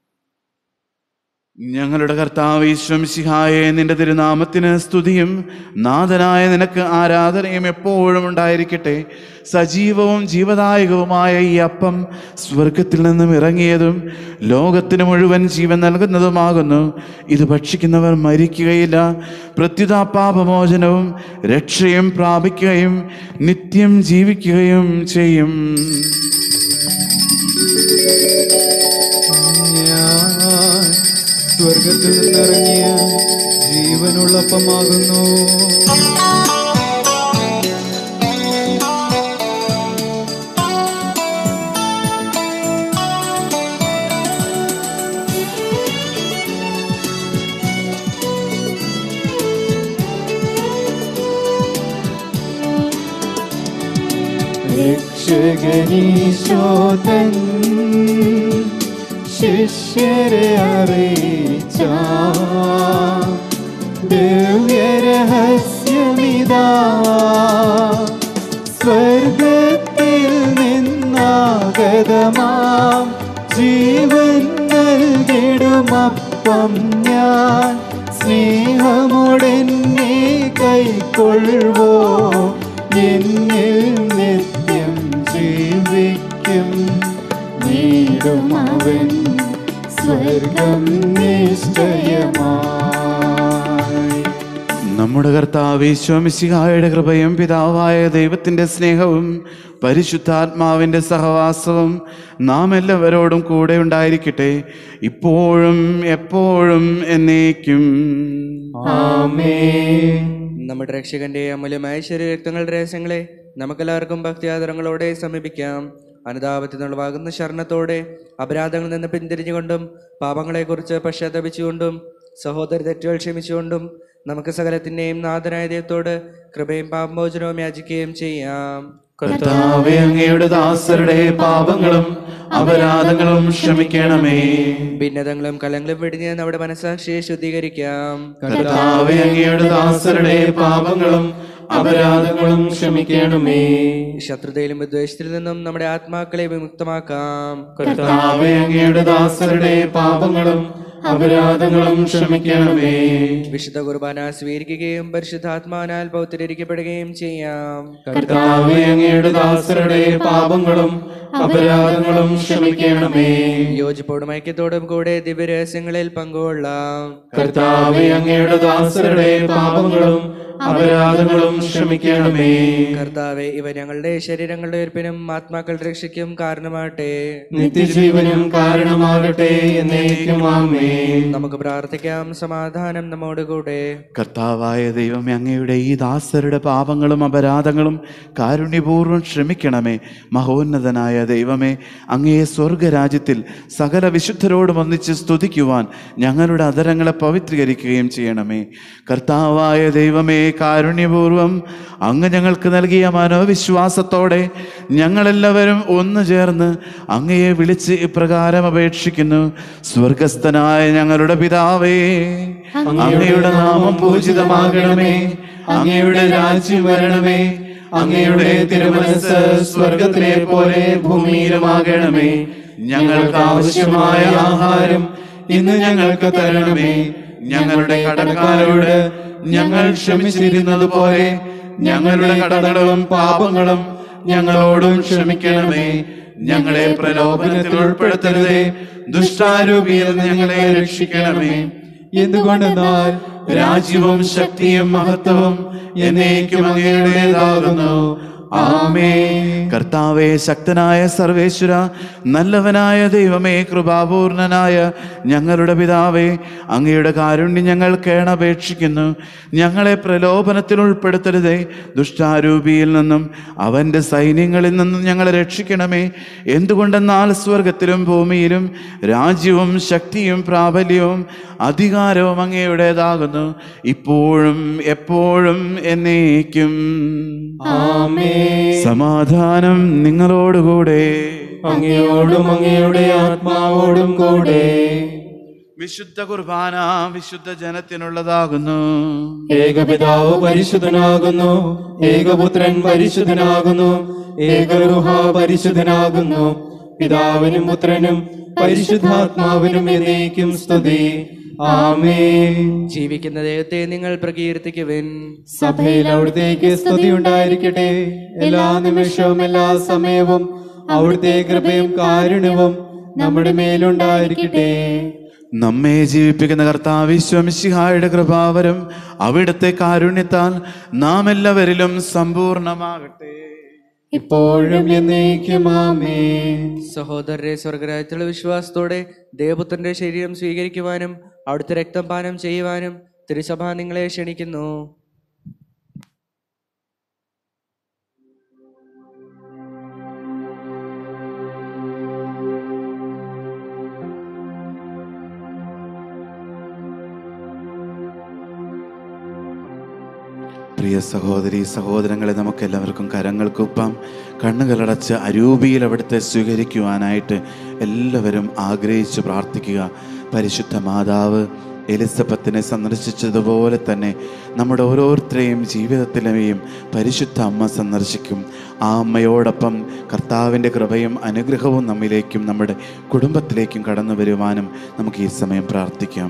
ഞങ്ങളുടെ കർത്താവ് ഈശ്വംസിഹായെ നിന്റെ തിരുനാമത്തിന് സ്തുതിയും നാഥനായ നിനക്ക് ആരാധനയും എപ്പോഴും ഉണ്ടായിരിക്കട്ടെ സജീവവും ജീവദായകവുമായ ഈ അപ്പം സ്വർഗത്തിൽ നിന്നും ഇറങ്ങിയതും ലോകത്തിന് മുഴുവൻ ജീവൻ നൽകുന്നതുമാകുന്നു ഇത് ഭക്ഷിക്കുന്നവർ മരിക്കുകയില്ല പ്രത്യുതാ പാപമോചനവും രക്ഷയും പ്രാപിക്കുകയും നിത്യം ജീവിക്കുകയും ചെയ്യും ഞാൻ സ്വർഗത്തിൽ നിന്നിറങ്ങിയ ജീവനുള്ളപ്പമാകുന്നു രക്ഷകനീശോതൻ ശിഷ്യരെ അറിയിച്ച ദിവ്യരഹസ്യമിതാ സ്വർഗത്തിൽ നിന്നാഗതമാം ജീവൻ നൽകിടുമപ്പം ഞാൻ സ്നേഹമുടെന്നെ കൈക്കൊള്ളുവോ എന്നിൽ നിത്യം ജീവിക്കും നേടുമവൻ സ്വർഗം നിശ്ചയമായി നമ്മുടെ കർത്താവ് ഈശോമിശിഹായുടെ കൃപയും പിതാവായ ദൈവത്തിൻ്റെ സ്നേഹവും പരിശുദ്ധാത്മാവിൻ്റെ സഹവാസവും നാം എല്ലാവരോടും കൂടെ ഉണ്ടായിരിക്കട്ടെ ഇപ്പോഴും എപ്പോഴും എന്നേക്കും ആമേൻ നമ്മുടെ രക്ഷകന്റെ അമൂല്യമായ ശരീരരക്തങ്ങളുടെ രഹസ്യങ്ങളെ നമുക്കെല്ലാവർക്കും ഭക്തിയാദരങ്ങളോടെ സമീപിക്കാം അനുതാപത്തിൽ നിന്നുളവാകുന്ന ശരണത്തോടെ അപരാധങ്ങളിൽ നിന്ന് പിന്തിരിഞ്ഞുകൊണ്ടും പാപങ്ങളെക്കുറിച്ച് പശ്ചാത്തപിച്ചുകൊണ്ടും സഹോദര തെറ്റുകൾ ക്ഷമിച്ചുകൊണ്ടും നമുക്ക് സകലത്തിൻ്റെയും നാഥനായ ദൈവത്തോട് കൃപയും പാപമോചനവും യാചിക്കുകയും ചെയ്യാം കർത്താവെ അങ്ങയുടെ ദാസരുടെ പാപങ്ങളും അപരാധങ്ങളും ക്ഷമിക്കണമേ ഭിന്നതകളും കലങ്ങളും വെടിഞ്ഞ് നമ്മുടെ മനസാക്ഷിയെ ശുദ്ധീകരിക്കാം കർത്താവെ അങ്ങയുടെ ദാസരുടെ പാപങ്ങളും അപരാധങ്ങളും ക്ഷമിക്കണമേ ശത്രുതയിലും വിദ്വേഷത്തിൽ നിന്നും നമ്മുടെ ആത്മാക്കളെ വിമുക്തമാക്കാം കർത്താവെ അങ്ങയുടെ ദാസരുടെ പാപങ്ങളും അപരാധങ്ങളും ക്ഷമിക്കണമേ വിശുദ്ധ കുർബാന സ്വീകരിക്കുകയും പരിശുദ്ധാത്മാവിനാൽ പൗത്രീകരിക്കപ്പെടുകയും ചെയ്യാം കർത്താവെ അങ്ങയുടെ ദാസരുടെ പാപങ്ങളും അപരാധങ്ങളും ക്ഷമിക്കണമേ യോജിപ്പോടും ഐക്യത്തോടും കൂടെ ദിവ്യരഹസ്യങ്ങളിൽ പങ്കുകൊള്ളാം കർത്താവെ അങ്ങയുടെ ദാസരുടെ പാപങ്ങളും അപരാധങ്ങളും ക്ഷമിക്കണമേ കർത്താവെ ഇവ ഞങ്ങളുടെ ശരീരങ്ങളുടെ ഉയർപ്പിനും ആത്മാക്കളുടെ രക്ഷയ്ക്കും കാരണമാകട്ടെ നിത്യജീവനും കാരണമാകട്ടെ എന്നേക്കും ആമേ നമുക്ക് പ്രാർത്ഥിക്കാം സമാധാനം നമ്മോടുകൂടെ കർത്താവായ ദൈവമേ അങ്ങയുടെ ഈ ദാസരുടെ പാപങ്ങളും അപരാധങ്ങളും കാരുണ്യപൂർവ്വം ക്ഷമിക്കണമേ മഹോന്നതനായ ദൈവമേ അങ്ങയെ സ്വർഗരാജ്യത്തിൽ സകല വിശുദ്ധരോടും ഒന്നിച്ച് സ്തുതിക്കുവാൻ ഞങ്ങളുടെ അതരങ്ങളെ പവിത്രീകരിക്കുകയും ചെയ്യണമേ കർത്താവായ ദൈവമേ കാരുണ്യപൂർവ്വം അങ്ങ് ഞങ്ങൾക്ക് നൽകിയ മനോവിശ്വാസത്തോടെ ഞങ്ങളെല്ലാവരും ഒന്നു ചേർന്ന് അങ്ങയെ വിളിച്ച് ഇപ്രകാരം അപേക്ഷിക്കുന്നു സ്വർഗസ്ഥനായ ഞങ്ങളുടെ പിതാവേ അങ്ങയുടെ നാമം പൂജിതമാകണമേ അങ്ങയുടെ രാജ്യം വരണമേ അങ്ങയുടെ തിരുമനസ് സ്വർഗത്തിലെ പോലെ ഭൂമിയിലുമാകണമേ ഞങ്ങൾക്ക് ആവശ്യമായ ആഹാരം ഇന്ന് ഞങ്ങൾക്ക് തരണമേ ഞങ്ങളുടെ കടക്കാരോട് ഞങ്ങൾ ക്ഷമിച്ചിരുന്നത് പോലെ ഞങ്ങളുടെ കടകളും പാപങ്ങളും ഞങ്ങളോടും ക്ഷമിക്കണമേ ഞങ്ങളെ പ്രലോഭനത്തിൽ ഉൾപ്പെടുത്തരുതേ ദുഷ്ടാരൂപിയിൽ നിന്ന് ഞങ്ങളെ രക്ഷിക്കണമേ എന്തുകൊണ്ടെന്നാൽ രാജ്യവും ശക്തിയും മഹത്വവും എന്നേക്കും അങ്ങയുടേതാകുന്നു ആമേ കർത്താവെ ശക്തനായ സർവേശ്വര നല്ലവനായ ദൈവമേ കൃപാപൂർണനായ ഞങ്ങളുടെ പിതാവേ അങ്ങയുടെ കാരുണ്യം ഞങ്ങൾ കേണപേക്ഷിക്കുന്നു ഞങ്ങളെ പ്രലോഭനത്തിൽ ഉൾപ്പെടുത്തരുതേ ദുഷ്ടാരൂപിയിൽ നിന്നും അവൻ്റെ സൈന്യങ്ങളിൽ നിന്നും ഞങ്ങളെ രക്ഷിക്കണമേ എന്തുകൊണ്ടെന്നാൽ സ്വർഗത്തിലും ഭൂമിയിലും രാജ്യവും ശക്തിയും പ്രാബല്യവും അധികാരവും അങ്ങയുടേതാകുന്നു ഇപ്പോഴും എപ്പോഴും എന്നേക്കും ആമേ സമാധാനം നിങ്ങളോടുകൂടെ അങ്ങയോടും അങ്ങയുടെ ആത്മാവോടും കൂടെ വിശുദ്ധ കുർബാന വിശുദ്ധ ജനത്തിനുള്ളതാകുന്നു ഏകപിതാവ് പരിശുദ്ധനാകുന്നു ഏകപുത്രൻ പരിശുദ്ധനാകുന്നു ഏകരുഹ പരിശുദ്ധനാകുന്നു പിതാവിനും പുത്രനും പരിശുദ്ധാത്മാവിനും എന്നേക്കും സ്തുതി ആമേൻ ജീവിക്കുന്ന ദൈവത്തെ നിങ്ങൾ പ്രകീർത്തിക്കുവിൻ സഭയിൽ അവിടുത്തേക്ക് സ്തുതി ഉണ്ടായിരിക്കട്ടെ എല്ലാ നിമിഷവും എല്ലാ സമയവും അവിടുത്തെ കൃപയും കാരുണ്യവും നമ്മുടെ മേലുണ്ടായിരിക്കട്ടെ നമ്മെ ജീവിപ്പിക്കുന്ന കർത്താവ് വിശ്വമിശിഹായുടെ കൃപാവരം അവിടുത്തെ കാരുണ്യത്താൽ നാം എല്ലാവരിലും സമ്പൂർണമാകട്ടെ ഇപ്പോഴും എന്നേക്കും ആമേൻ സഹോദരരെ സ്വർഗരാജ്യത്തിലുള്ള വിശ്വാസത്തോടെ ദേവപുത്രന്റെ ശരീരം സ്വീകരിക്കുവാനും അവിടുത്തെ രക്തം പാനം ചെയ്യുവാനും തിരുസഭ നിങ്ങളെ ക്ഷണിക്കുന്നു പ്രിയ സഹോദരി സഹോദരങ്ങളെ നമുക്ക് എല്ലാവർക്കും കരങ്ങൾക്കൊപ്പം കണ്ണുകളടച്ച് അരൂപിയിൽ അവിടുത്തെ സ്വീകരിക്കുവാനായിട്ട് എല്ലാവരും ആഗ്രഹിച്ച് പ്രാർത്ഥിക്കുക പരിശുദ്ധ മാതാവ് എലിസബത്തിനെ സന്ദർശിച്ചതുപോലെ തന്നെ നമ്മുടെ ഓരോരുത്തരെയും ജീവിതത്തിലെയും പരിശുദ്ധ അമ്മ സന്ദർശിക്കും ആ അമ്മയോടൊപ്പം കർത്താവിൻ്റെ കൃപയും അനുഗ്രഹവും നമ്മിലേക്കും നമ്മുടെ കുടുംബത്തിലേക്കും കടന്നു വരുവാനും നമുക്ക് ഈ സമയം പ്രാർത്ഥിക്കാം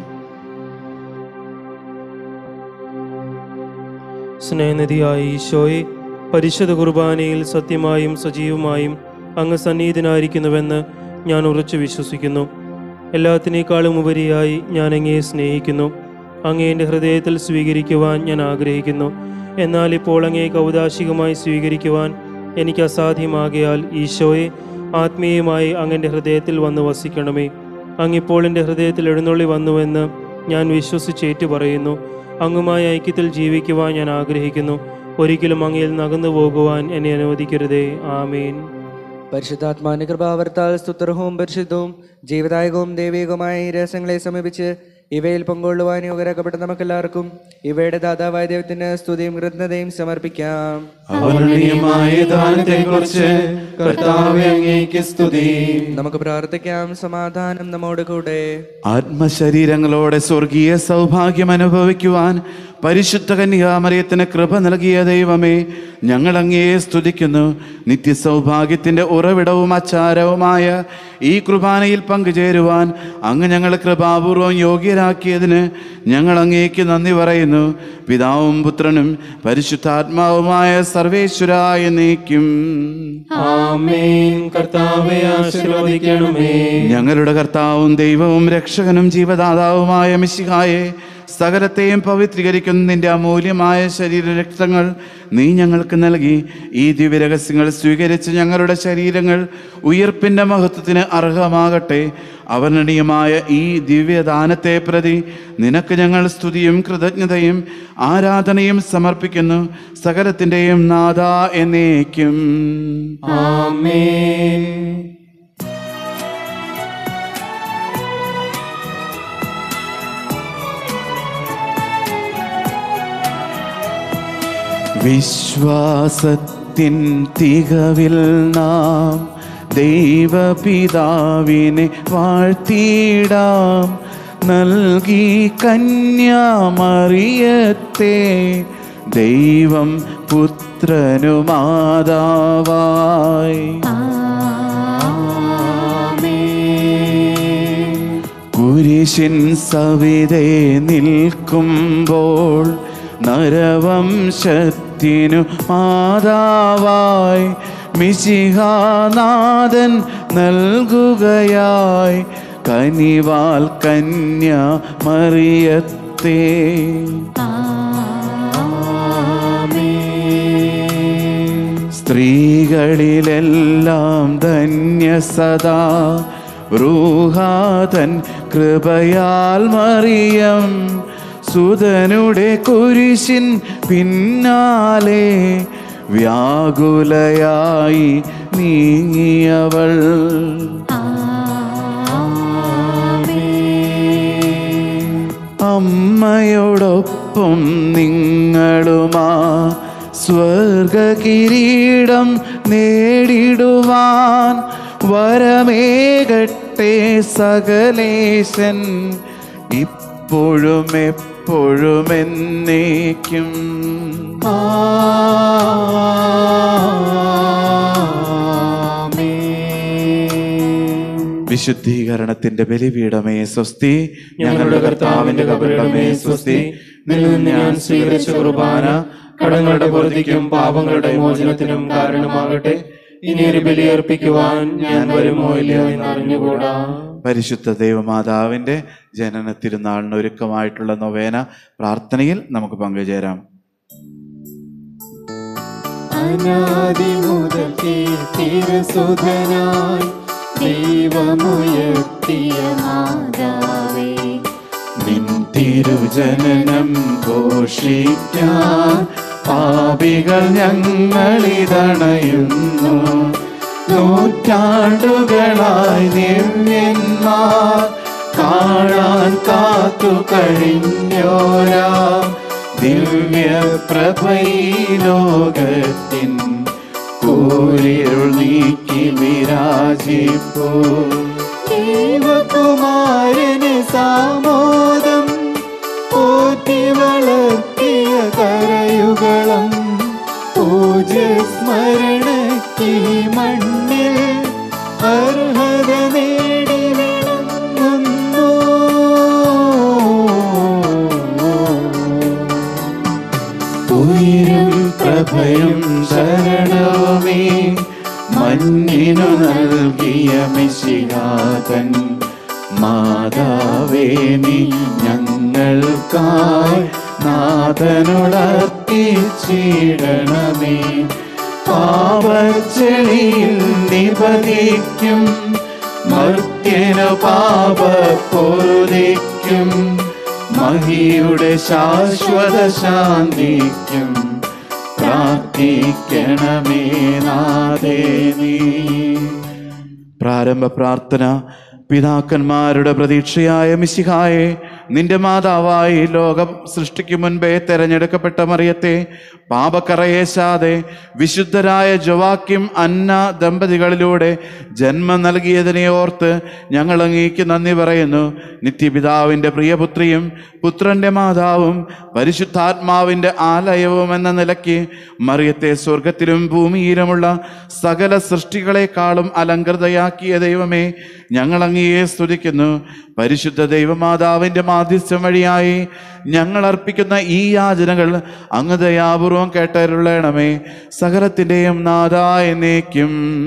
സ്നേഹനിധിയായ ഈശോയെ പരിശുദ്ധ കുർബാനയിൽ സത്യമായും സജീവമായും അങ്ങ് സന്നിഹിതനായിരിക്കുന്നുവെന്ന് ഞാൻ ഉറച്ചു വിശ്വസിക്കുന്നു എല്ലാത്തിനേക്കാളും ഉപരിയായി ഞാൻ അങ്ങയെ സ്നേഹിക്കുന്നു അങ്ങേ എൻ്റെ ഹൃദയത്തിൽ സ്വീകരിക്കുവാൻ ഞാൻ ആഗ്രഹിക്കുന്നു എന്നാൽ ഇപ്പോൾ അങ്ങയെ കൗതാശികമായി സ്വീകരിക്കുവാൻ എനിക്ക് അസാധ്യമാകയാൽ ഈശോയെ ആത്മീയമായി അങ്ങൻ്റെ ഹൃദയത്തിൽ വന്ന് വസിക്കണമേ അങ്ങിപ്പോൾ എൻ്റെ ഹൃദയത്തിൽ എഴുന്നള്ളി വന്നുവെന്ന് ഞാൻ വിശ്വസിച്ചേറ്റു പറയുന്നു അങ്ങുമായി ഐക്യത്തിൽ ജീവിക്കുവാൻ ഞാൻ ആഗ്രഹിക്കുന്നു ഒരിക്കലും അങ്ങയിൽ നകന്നു പോകുവാൻ എന്നെ അനുവദിക്കരുതേ ആമേൻ പരിശുദ്ധാത്മാവിന്റെ കൃപാവർത്താൽ സ്തുത്രഹവും പരിശുദ്ധവും ജീവദായകവും ദൈവികവുമായ ഈ രഹസ്യങ്ങളെ സമീപിച്ച് ഇവയിൽ പങ്കുകൊള്ളുവാൻ യോഗ്യരാക്കപ്പെട്ട നമുക്കെല്ലാവർക്കും ഇവയുടെ ദാതാവായ ദൈവത്തിന് സ്തുതിയും കൃതജ്ഞതയും സമർപ്പിക്കാം അവർണീയമായ ദാനത്തെക്കുറിച്ച് കർത്താവെ അങ്ങേക്ക് സ്തുതി നമുക്ക് പ്രാർത്ഥിക്കാം സമാധാനം നമ്മോട് കൂടെ ആത്മശരീരങ്ങളോടെ സ്വർഗീയ സൗഭാഗ്യം അനുഭവിക്കുവാൻ പരിശുദ്ധ കന്യാമറിയത്തിന് കൃപ നൽകിയ ദൈവമേ ഞങ്ങൾ അങ്ങയെ സ്തുതിക്കുന്നു നിത്യസൗഭാഗ്യത്തിന്റെ ഉറവിടവും അച്ചാരവുമായ ഈ കുർബാനയിൽ പങ്കുചേരുവാൻ അങ്ങ് ഞങ്ങളെ കൃപാപൂർവം യോഗ്യരാക്കിയതിന് ഞങ്ങൾ അങ്ങേക്ക് നന്ദി പറയുന്നു പിതാവും പുത്രനും പരിശുദ്ധാത്മാവുമായ സർവേശ്വരായ നീക്കും ആമേൻ കർത്താവെ ആശീർവദിക്കണമേ ഞങ്ങളുടെ കർത്താവും ദൈവവും രക്ഷകനും ജീവദാതാവുമായ മിശിഹായെ സകലത്തെയും പവിത്രീകരിക്കുന്ന നിന്റെ അമൂല്യമായ ശരീരരക്തങ്ങൾ നീ ഞങ്ങൾക്ക് നൽകി ഈ ദിവ്യരഹസ്യങ്ങൾ സ്വീകരിച്ച് ഞങ്ങളുടെ ശരീരങ്ങൾ ഉയർപ്പിൻ്റെ മഹത്വത്തിന് അർഹമാകട്ടെ അവർണനീയമായ ഈ ദിവ്യദാനത്തെ പ്രതി നിനക്ക് ഞങ്ങൾ സ്തുതിയും കൃതജ്ഞതയും ആരാധനയും സമർപ്പിക്കുന്നു സകലത്തിൻ്റെയും നാഥ എന്നേക്കും ആമേൻ വിശ്വാസത്തിൻ തികവിൽ നാം ദൈവപിതാവിനെ വാഴ്ത്തിയിടാം നൽകി കന്യാമറിയത്തെ ദൈവം പുത്രനു മാതാവായി കുരിശിൻ സവിതേ നിൽക്കുമ്പോൾ നരവംശത്തിനു മാതാവായി മിശിഹാനാഥൻ നൽകുകയായി കനിവാൽ കന്യ മറിയത്തെ സ്ത്രീകളിലെല്ലാം ധന്യസദാ റൂഹാതൻ കൃപയാൽ മറിയം സുതനുടെ കുരിശിൻ പിന്നാലെ വ്യാകുലയായി നീങ്ങിയവൾ അമ്മയോടൊപ്പം നിങ്ങളുമാ സ്വർഗകിരീടം നേടിടുവാൻ വരമേകട്ടെ സകലേശൻ ഇപ്പോഴും എപ്പോഴും എന്നേക്കും വിശുദ്ധീകരണത്തിന്റെ ബലിപീഠമേ സ്വസ്തി ഞങ്ങളുടെ കർത്താവിന്റെ കബറിടമേ സ്വസ്തി നിന്നിൽ നിന്ന് ഞാൻ സ്വീകരിച്ച കുർബാന കടങ്ങളുടെ പൊറുതിക്കും പാപങ്ങളുടെ മോചനത്തിനും കാരണമാകട്ടെ ഇനി ഒരു ബലിയർപ്പിക്കുവാൻ ഞാൻ വരുമോ ഇല്ലയോ എന്ന് അറിഞ്ഞുകൂടാ പരിശുദ്ധ ദൈവമാതാവിന്റെ ജനന തിരുനാളിന് ഒരുക്കമായിട്ടുള്ള നൊവേന പ്രാർത്ഥനയിൽ നമുക്ക് പങ്കുചേരാം അനാദി മുതൽ തിരുസുധനായി ദൈവമുയർത്തിയ മാതാവേ നിൻ തിരുജനനം ഘോഷിക്കാൻ പാപികൾ ഞങ്ങളിതണയുന്നു നൂറ്റാണ്ടുകളായി ദിവ്യന്മാർ കാണാൻ കാത്തു കഴിഞ്ഞോരാ ദിവ്യ ലോകത്തിൻ കൂരിരുൾ നീക്കി വിരാജിപ്പോ ദൈവകുമാരന് സാമോദം പോറ്റി വളർത്തിയ കരയുകളം പൂജസ്മരണയ്ക്ക് മണ്ണിൽ അർഹത നേടി വിളങ്ങുന്നു ഉയരും പ്രഭയും ശരണവുമേ മഞ്ഞിനു നൽകിയ മിശികാതൻ മാതാവേ നീ ഞങ്ങൾക്കായി നാഥനുളർത്തിച്ചിടണമേ പാപച്ചെളിയിൽ നിപതിക്കും മർത്യനു പാപ പൊറുതിക്കും മഹിയുടെ ശാശ്വത ശാന്തിക്കും പ്രാർത്ഥിക്കണമേ നാദേ നീ പ്രാരംഭ പ്രാർത്ഥന പിതാക്കന്മാരുടെ പ്രതീക്ഷയായ മിശിഹായെ നിന്റെ മാതാവായി ലോകം സൃഷ്ടിക്കും മുൻപേ തെരഞ്ഞെടുക്കപ്പെട്ട മറിയത്തെ പാപക്കറയേശാതെ വിശുദ്ധരായ ജവാക്യം അന്ന ദമ്പതികളിലൂടെ ജന്മം നൽകിയതിനെ ഓർത്ത് ഞങ്ങൾ അങ്ങേക്ക് നന്ദി പറയുന്നു നിത്യപിതാവിൻ്റെ പ്രിയപുത്രിയും പുത്രന്റെ മാതാവും പരിശുദ്ധാത്മാവിൻ്റെ ആലയവും എന്ന നിലയ്ക്ക് മറിയത്തെ സ്വർഗത്തിലും ഭൂമിയിലുമുള്ള സകല സൃഷ്ടികളെക്കാളും അലങ്കൃതയാക്കിയ ദൈവമേ ഞങ്ങൾ അങ്ങയെ സ്തുതിക്കുന്നു പരിശുദ്ധ ദൈവമാതാവിൻ്റെ മാധ്യസ്ഥം വഴിയായി ഞങ്ങൾ അർപ്പിക്കുന്ന ഈ യാചനകൾ അങ്ങ് ദയാപൂർവം കേട്ടരുള്ളണമേ സകലത്തിൻ്റെയും നാഥായ എന്നേക്കും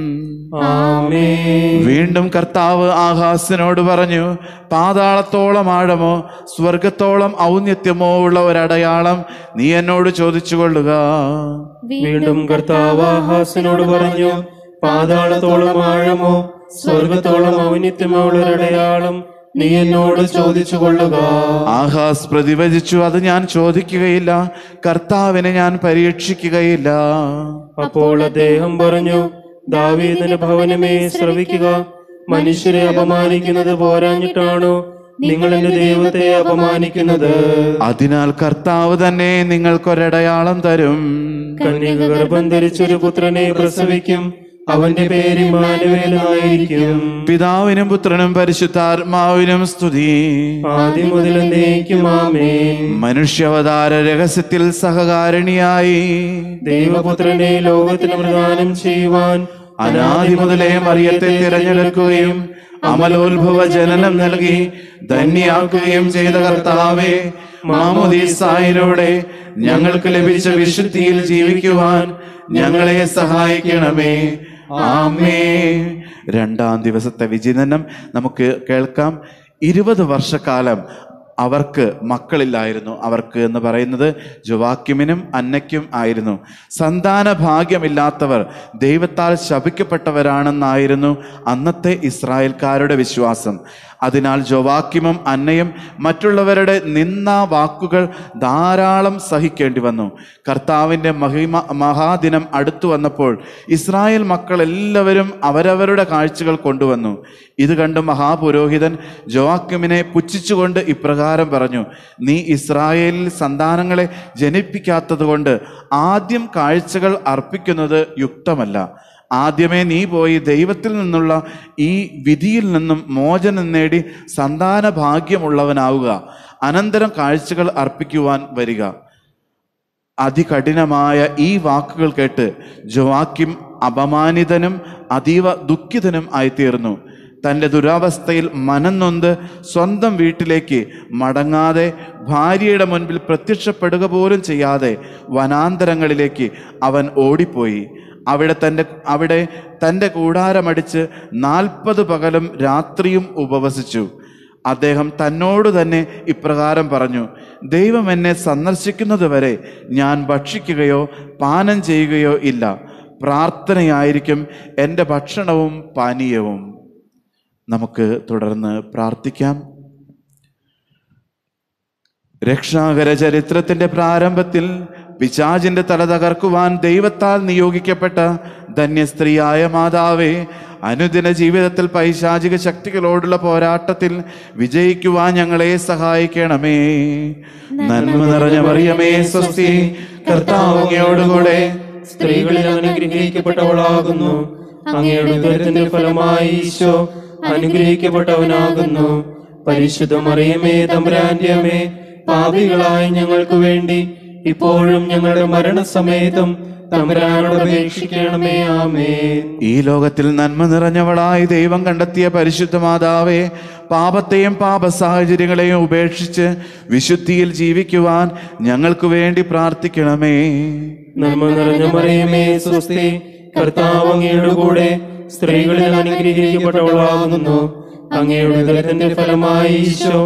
വീണ്ടും കർത്താവ് ആഹാസിനോട് പറഞ്ഞു പാതാളത്തോളം ആഴമോ സ്വർഗത്തോളം ഔന്നത്യമോ ഉള്ള ഒരടയാളം നീ എന്നോട് ചോദിച്ചു കൊള്ളുക വീണ്ടും കർത്താവ് ആഹാസിനോട് പറഞ്ഞു പാതാളത്തോളം ആഴമോ സ്വർഗത്തോളം ഔന്നിത്യമോ ഉള്ളൊരടയാളം നീ എന്നോട് ചോദിച്ചു കൊള്ളുക ആഹാസ് പ്രതിവചിച്ചു അത് ഞാൻ ചോദിക്കുകയില്ല കർത്താവിനെ ഞാൻ പരീക്ഷിക്കുകയില്ല അപ്പോൾ അദ്ദേഹം പറഞ്ഞു ദാവീദിന്റെ ഭവനമേ ശ്രവിക്കുക മനുഷ്യരെ അപമാനിക്കുന്നത് പോരാഞ്ഞിട്ടാണോ നിങ്ങൾ എന്റെ ദൈവത്തെ അപമാനിക്കുന്നത് അതിനാൽ കർത്താവ് തന്നെ നിങ്ങൾക്കൊരടയാളം തരും കന്യക ഗർഭം ധരിച്ചൊരു പുത്രനെ പ്രസവിക്കും അവന്റെ പേര് മാനുവേലായിരിക്കും പിതാവിനും പുത്രനും പരിശുദ്ധാത്മാവിനും സ്തുതി ആദ്യം മുതൽ എന്നേക്കും ആമേൻ മനുഷ്യാവതാര രഹസ്യത്തിൽ സഹകാരിണിയായി ദൈവപുത്രനെ ലോകത്തിന് പ്രദാനം ചെയ്യുവാൻ അനാദി മുതലേ മറിയത്തെ തിരഞ്ഞെടുക്കുകയും അമലോത്ഭവ ജനനം നൽകി ധന്യാക്കുകയും ചെയ്ത കർത്താവെ മാമുദീസായിലൂടെ ഞങ്ങൾക്ക് ലഭിച്ച വിശുദ്ധിയിൽ ജീവിക്കുവാൻ ഞങ്ങളെ സഹായിക്കണമേ ആമേ രണ്ടാം ദിവസത്തെ വിചിന്തനം നമുക്ക് കേൾക്കാം ഇരുപത് വർഷക്കാലം അവർക്ക് മക്കളില്ലായിരുന്നു അവർക്ക് എന്ന് പറയുന്നത് ജുവാക്യുമിനും അന്നയ്ക്കും ആയിരുന്നു സന്താന ഭാഗ്യമില്ലാത്തവർ ദൈവത്താൽ ശപിക്കപ്പെട്ടവരാണെന്നായിരുന്നു അന്നത്തെ ഇസ്രായേൽക്കാരുടെ വിശ്വാസം അതിനാൽ ജോവാക്യമും അന്നയും മറ്റുള്ളവരുടെ നിന്ന വാക്കുകൾ ധാരാളം സഹിക്കേണ്ടി വന്നു കർത്താവിൻ്റെ മഹിമ മഹാദിനം അടുത്തു വന്നപ്പോൾ ഇസ്രായേൽ മക്കൾ എല്ലാവരും അവരവരുടെ കാഴ്ചകൾ കൊണ്ടുവന്നു ഇത് കണ്ട് മഹാപുരോഹിതൻ ജോവാക്യമിനെ പുച്ഛിച്ചുകൊണ്ട് ഇപ്രകാരം പറഞ്ഞു നീ ഇസ്രായേലിൽ സന്താനങ്ങളെ ജനിപ്പിക്കാത്തത് കൊണ്ട് ആദ്യം കാഴ്ചകൾ അർപ്പിക്കുന്നത് യുക്തമല്ല ആദ്യമേ നീ പോയി ദൈവത്തിൽ നിന്നുള്ള ഈ വിധിയിൽ നിന്നും മോചനം നേടി സന്താന ഭാഗ്യമുള്ളവനാവുക അനന്തരം കാഴ്ചകൾ അർപ്പിക്കുവാൻ വരിക അതികഠിനമായ ഈ വാക്കുകൾ കേട്ട് ജോവാക്യം അപമാനിതനും അതീവ ദുഃഖിതനും ആയിത്തീർന്നു തൻ്റെ ദുരാവസ്ഥയിൽ മനംനൊന്ത് സ്വന്തം വീട്ടിലേക്ക് മടങ്ങാതെ ഭാര്യയുടെ മുൻപിൽ പ്രത്യക്ഷപ്പെടുക പോലും ചെയ്യാതെ വനാന്തരങ്ങളിലേക്ക് അവൻ ഓടിപ്പോയി അവിടെ തൻ്റെ അവിടെ തൻ്റെ കൂടാരമടിച്ച് നാൽപ്പത് പകലും രാത്രിയും ഉപവസിച്ചു അദ്ദേഹം തന്നോട് തന്നെ ഇപ്രകാരം പറഞ്ഞു ദൈവം എന്നെ സന്ദർശിക്കുന്നത് വരെ ഞാൻ ഭക്ഷിക്കുകയോ പാനം ചെയ്യുകയോ ഇല്ല പ്രാർത്ഥനയായിരിക്കും എൻ്റെ ഭക്ഷണവും പാനീയവും നമുക്ക് തുടർന്ന് പ്രാർത്ഥിക്കാം രക്ഷാകര ചരിത്രത്തിന്റെ പ്രാരംഭത്തിൽ പിശാചിന്റെ തല തകർക്കുവാൻ ദൈവത്താൽ നിയോഗിക്കപ്പെട്ട ധന്യസ്ത്രീയായ മാതാവേ അനുദിന ജീവിതത്തിൽ പൈശാചിക ശക്തികളോടുള്ള പോരാട്ടത്തിൽ വിജയിക്കുവാൻ ഞങ്ങളെ സഹായിക്കണമേ നന്മ നിറഞ്ഞ മറിയമേ സ്വസ്തി കർത്താവ് അങ്ങയോടുകൂടെ സ്ത്രീകളിൽ അനുഗ്രഹിക്കപ്പെട്ടവളാകുന്നു അങ്ങയുടെ ഉദരത്തിന്റെ ഫലമായി ഈശോ അനുഗ്രഹിക്കപ്പെട്ടവനാകുന്നു പരിശുദ്ധ മറിയമേ തമ്പുരാന്റെ അമ്മേ പാപികളായ ഞങ്ങൾക്ക് വേണ്ടി ഇപ്പോഴും ഞങ്ങളുടെ മരണസമയത്തും തമ്പുരാനോട് അപേക്ഷിക്കണമേ ആമേൻ ഈ ലോകത്തിൽ നന്മ നിറഞ്ഞവളായി ദൈവം കണ്ടെത്തിയ പരിശുദ്ധ മാതാവേ പാപത്തെയും പാപ സാഹചര്യങ്ങളെയും ഉപേക്ഷിച്ച് വിശുദ്ധിയിൽ ജീവിക്കുവാൻ ഞങ്ങൾക്ക് വേണ്ടി പ്രാർത്ഥിക്കണമേ നന്മ നിറഞ്ഞ മറിയമേ സ്വസ്തി കർത്താവ് അങ്ങയുടെ കൂടെ സ്ത്രീകളിൽ അനുഗ്രഹിക്കപ്പെട്ടവളാകുന്നു അങ്ങയുടെ ഉദരത്തിന്റെ ഫലമായി ഈശോ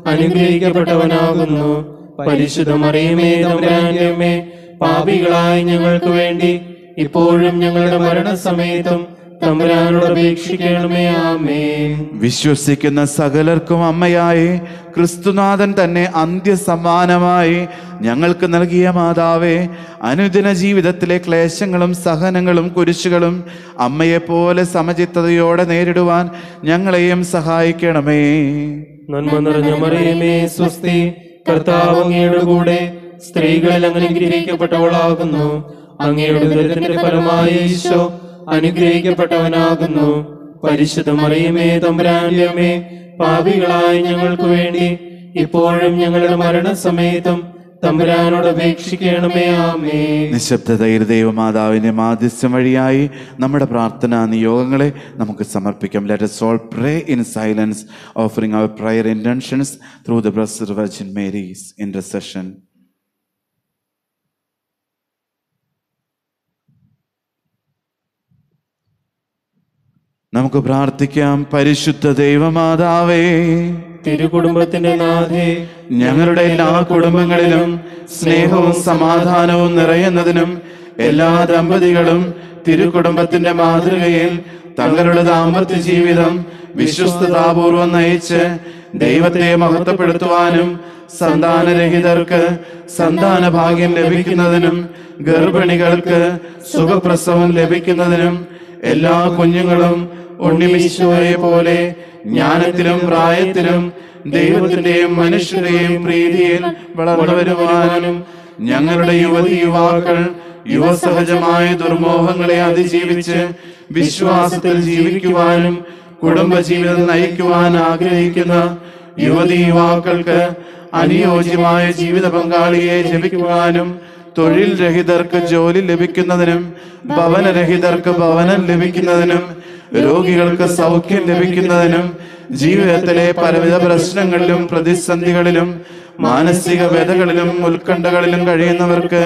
അനുഗ്രഹിക്കപ്പെട്ടവനാകുന്നു പരിശുദ്ധ മറിയമേ തമ്പുരാന്റെ അമ്മേ പാപികളായ ഞങ്ങൾക്ക് വേണ്ടി ഇപ്പോഴും ഞങ്ങളുടെ മരണസമയത്തും തമ്പുരാനോട് അപേക്ഷിക്കണമേ ആമേൻ വിശ്വസിക്കുന്ന സകലർക്കും അമ്മയായി ക്രിസ്തുനാഥൻ തന്നെ അന്ത്യസമ്മാനമായി ഞങ്ങൾക്ക് നൽകിയ മാതാവേ അനുദിന ജീവിതത്തിലെ ക്ലേശങ്ങളും സഹനങ്ങളും കുരിശുകളും അമ്മയെപ്പോലെ സമചിത്തതയോടെ നേരിടുവാൻ ഞങ്ങളെയും സഹായിക്കണമേ നന്മ നിറഞ്ഞ മറിയമേ സ്വസ്തി കർത്താവ് അങ്ങയുടെ കൂടെ സ്ത്രീകളിൽ അങ്ങനെ അനുഗ്രഹിക്കപ്പെട്ടവളാകുന്നു അങ്ങയുടെ ഉദരത്തിന്റെ ഫലമായി ഈശോ അനുഗ്രഹിക്കപ്പെട്ടവനാകുന്നു പരിശുദ്ധ മറിയമേ തമ്പുരാന്റെ അമ്മേ പാപികളായ ഞങ്ങൾക്ക് വേണ്ടി ഇപ്പോഴും ഞങ്ങളുടെ മരണസമയത്തും തമ്പുരാനോട് അപേക്ഷിക്കണമേ ആമേ നിശബ്ദതയിൽ ദൈവമാതാവിന്റെ മാധ്യസ്ഥം വഴിയായി നമ്മുടെ പ്രാർത്ഥനാ നിയോഗങ്ങളെ നമുക്ക് സമർപ്പിക്കാം let us all pray in silence offering our prayer intentions through the blessed virgin mary's intercession നമുക്ക് പ്രാർത്ഥിക്കാം പരിശുദ്ധ ദൈവമാതാവേ തിരുകുടുംബത്തിന്റെ നാഥേ ഞങ്ങളുടെ എല്ലാ കുടുംബങ്ങളിലും സ്നേഹവും സമാധാനവും നിറയുന്നതിനും എല്ലാ ദമ്പതികളും തിരുകുടുംബത്തിന്റെ മാതൃകയിൽ തങ്ങളുടെ ദാമ്പത്യ ജീവിതം വിശ്വസ്തതാപൂർവം നയിച്ച് ദൈവത്തെ മഹത്വപ്പെടുത്തുവാനും സന്താനരഹിതർക്ക് സന്താന ഭാഗ്യം ലഭിക്കുന്നതിനും ഗർഭിണികൾക്ക് സുഖപ്രസവം ലഭിക്കുന്നതിനും എല്ലാ കുഞ്ഞുങ്ങളും ഉണ്ണിമീശോയെ പോലെ ജ്ഞാനത്തിലും പ്രായത്തിലും ദൈവത്തിന്റെയും മനുഷ്യരുടെയും പ്രീതിയിൽ വളർന്നു വരുവാനും ഞങ്ങളുടെ യുവതി യുവാക്കൾ യുവസഹജമായ ദുർമോഹങ്ങളെ അതിജീവിച്ച് വിശ്വാസത്തിൽ ജീവിക്കുവാനും കുടുംബജീവിതം നയിക്കുവാൻ ആഗ്രഹിക്കുന്ന യുവതി യുവാക്കൾക്ക് അനുയോജ്യമായ ജീവിത പങ്കാളിയെ ലഭിക്കുവാനും തൊഴിൽ രഹിതർക്ക് ജോലി ലഭിക്കുന്നതിനും ഭവനരഹിതർക്ക് ഭവനം ലഭിക്കുന്നതിനും രോഗികൾക്ക് സൗഖ്യം ലഭിക്കുന്നതിനും ജീവിതത്തിലെ പലവിധ പ്രശ്നങ്ങളിലും പ്രതിസന്ധികളിലും മാനസിക വ്യതകളിലും ഉത്കണ്ഠകളിലും കഴിയുന്നവർക്ക്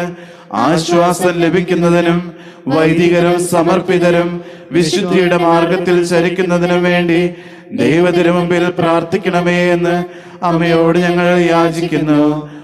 ആശ്വാസം ലഭിക്കുന്നതിനും വൈദികരും സമർപ്പിതരും വിശുദ്ധിയുടെ മാർഗത്തിൽ ചരിക്കുന്നതിനും വേണ്ടി ദൈവത്തിനു മുമ്പിൽ പ്രാർത്ഥിക്കണമേ എന്ന് അമ്മയോട് ഞങ്ങൾ യാചിക്കുന്നു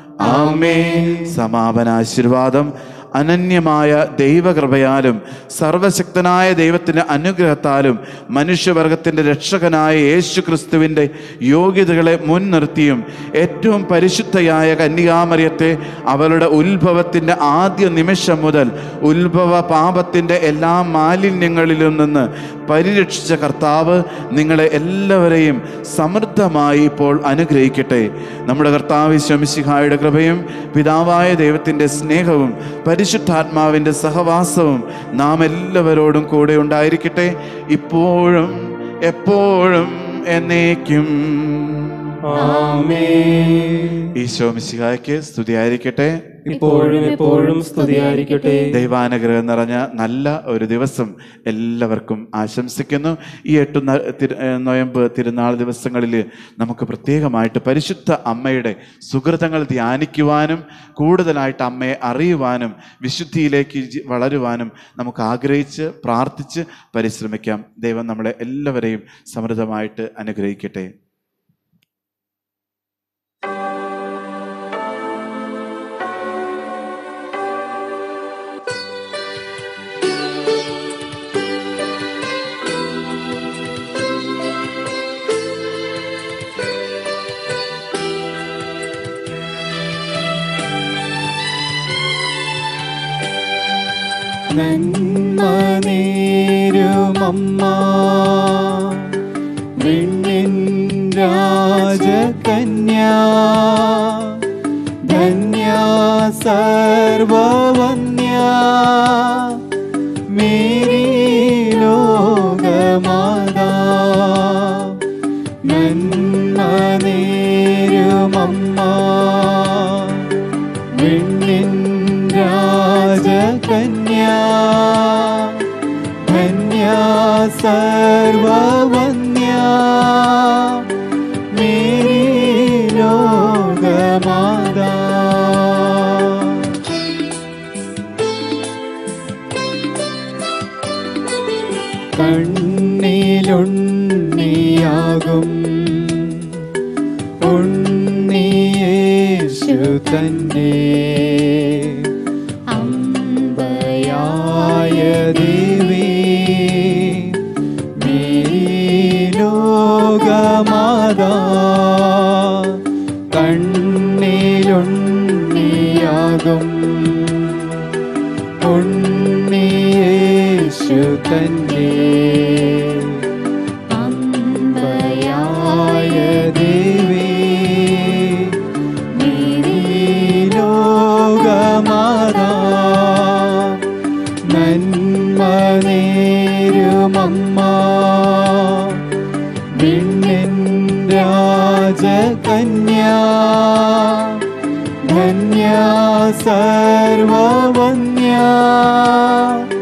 ആമേ സമാപന ആശീർവാദം അനന്യമായ ദൈവകൃപയാലും സർവശക്തനായ ദൈവത്തിൻ്റെ അനുഗ്രഹത്താലും മനുഷ്യവർഗത്തിൻ്റെ രക്ഷകനായ യേശു ക്രിസ്തുവിൻ്റെ യോഗ്യതകളെ മുൻനിർത്തിയും ഏറ്റവും പരിശുദ്ധയായ കന്യകാമറിയത്തെ അവളുടെ ഉത്ഭവത്തിൻ്റെ ആദ്യ നിമിഷം മുതൽ ഉത്ഭവ പാപത്തിൻ്റെ എല്ലാ മാലിന്യങ്ങളിലും നിന്ന് പരിരക്ഷിച്ച കർത്താവ് നിങ്ങളെ എല്ലാവരെയും സമൃദ്ധമായി ഇപ്പോൾ അനുഗ്രഹിക്കട്ടെ നമ്മുടെ കർത്താവ് ശംസിഹായുടെ കൃപയും പിതാവായ ദൈവത്തിൻ്റെ സ്നേഹവും പരിശുദ്ധാത്മാവിൻ്റെ സഹവാസവും നാം എല്ലാവരോടും കൂടെ ഉണ്ടായിരിക്കട്ടെ ഇപ്പോഴും എപ്പോഴും എന്നേക്കും ആമേൻ ഈശോ മിശിഹായ്ക്ക് സ്തുതിയായിരിക്കട്ടെ ഇപ്പോഴും എപ്പോഴും സ്തുതിയായിരിക്കട്ടെ ദൈവാനുഗ്രഹം നിറഞ്ഞ നല്ല ഒരു ദിവസം എല്ലാവർക്കും ആശംസിക്കുന്നു ഈ എട്ട് ന- തിരു- ഏ, നൊയമ്പ് തിരുനാൾ ദിവസങ്ങളിൽ നമുക്ക് പ്രത്യേകമായിട്ട് പരിശുദ്ധ അമ്മയുടെ സുഹൃതങ്ങൾ ധ്യാനിക്കുവാനും കൂടുതലായിട്ട് അമ്മയെ അറിയുവാനും വിശുദ്ധിയിലേക്ക് ജി- വളരുവാനും നമുക്ക് ആഗ്രഹിച്ച് പ്രാർത്ഥിച്ച് പരിശ്രമിക്കാം ദൈവം നമ്മളെ എല്ലാവരെയും സമൃദ്ധമായിട്ട് അനുഗ്രഹിക്കട്ടെ നന്മ നേരുമമ്മ വിണ്ണിൻ രാജകന്യ ധന്യ സർവവന്യ മേരി ലോകമാതാ നന്മ നേരുമമ്മ വിണ്ണിൻ രാജകന്യ ധന്യ സർവവന്യ മേരി ലോകമാതാ കണ്ണിലുണ്ണിയാകും ഉണ്ണിയേശു തന്നെ അമ്പയായ ദേവി മേരി ലോകമാതാ കണ്ണിലുണ്ണിയാകും ഉണ്ണിയേശു തന്നെ അമ്പയായ ദേവി മേരി ലോകമാതാ നന്മ നേരുമമ്മ വിണ്ണിൻ രാജകന്യ ധന്യ സർവവന്യ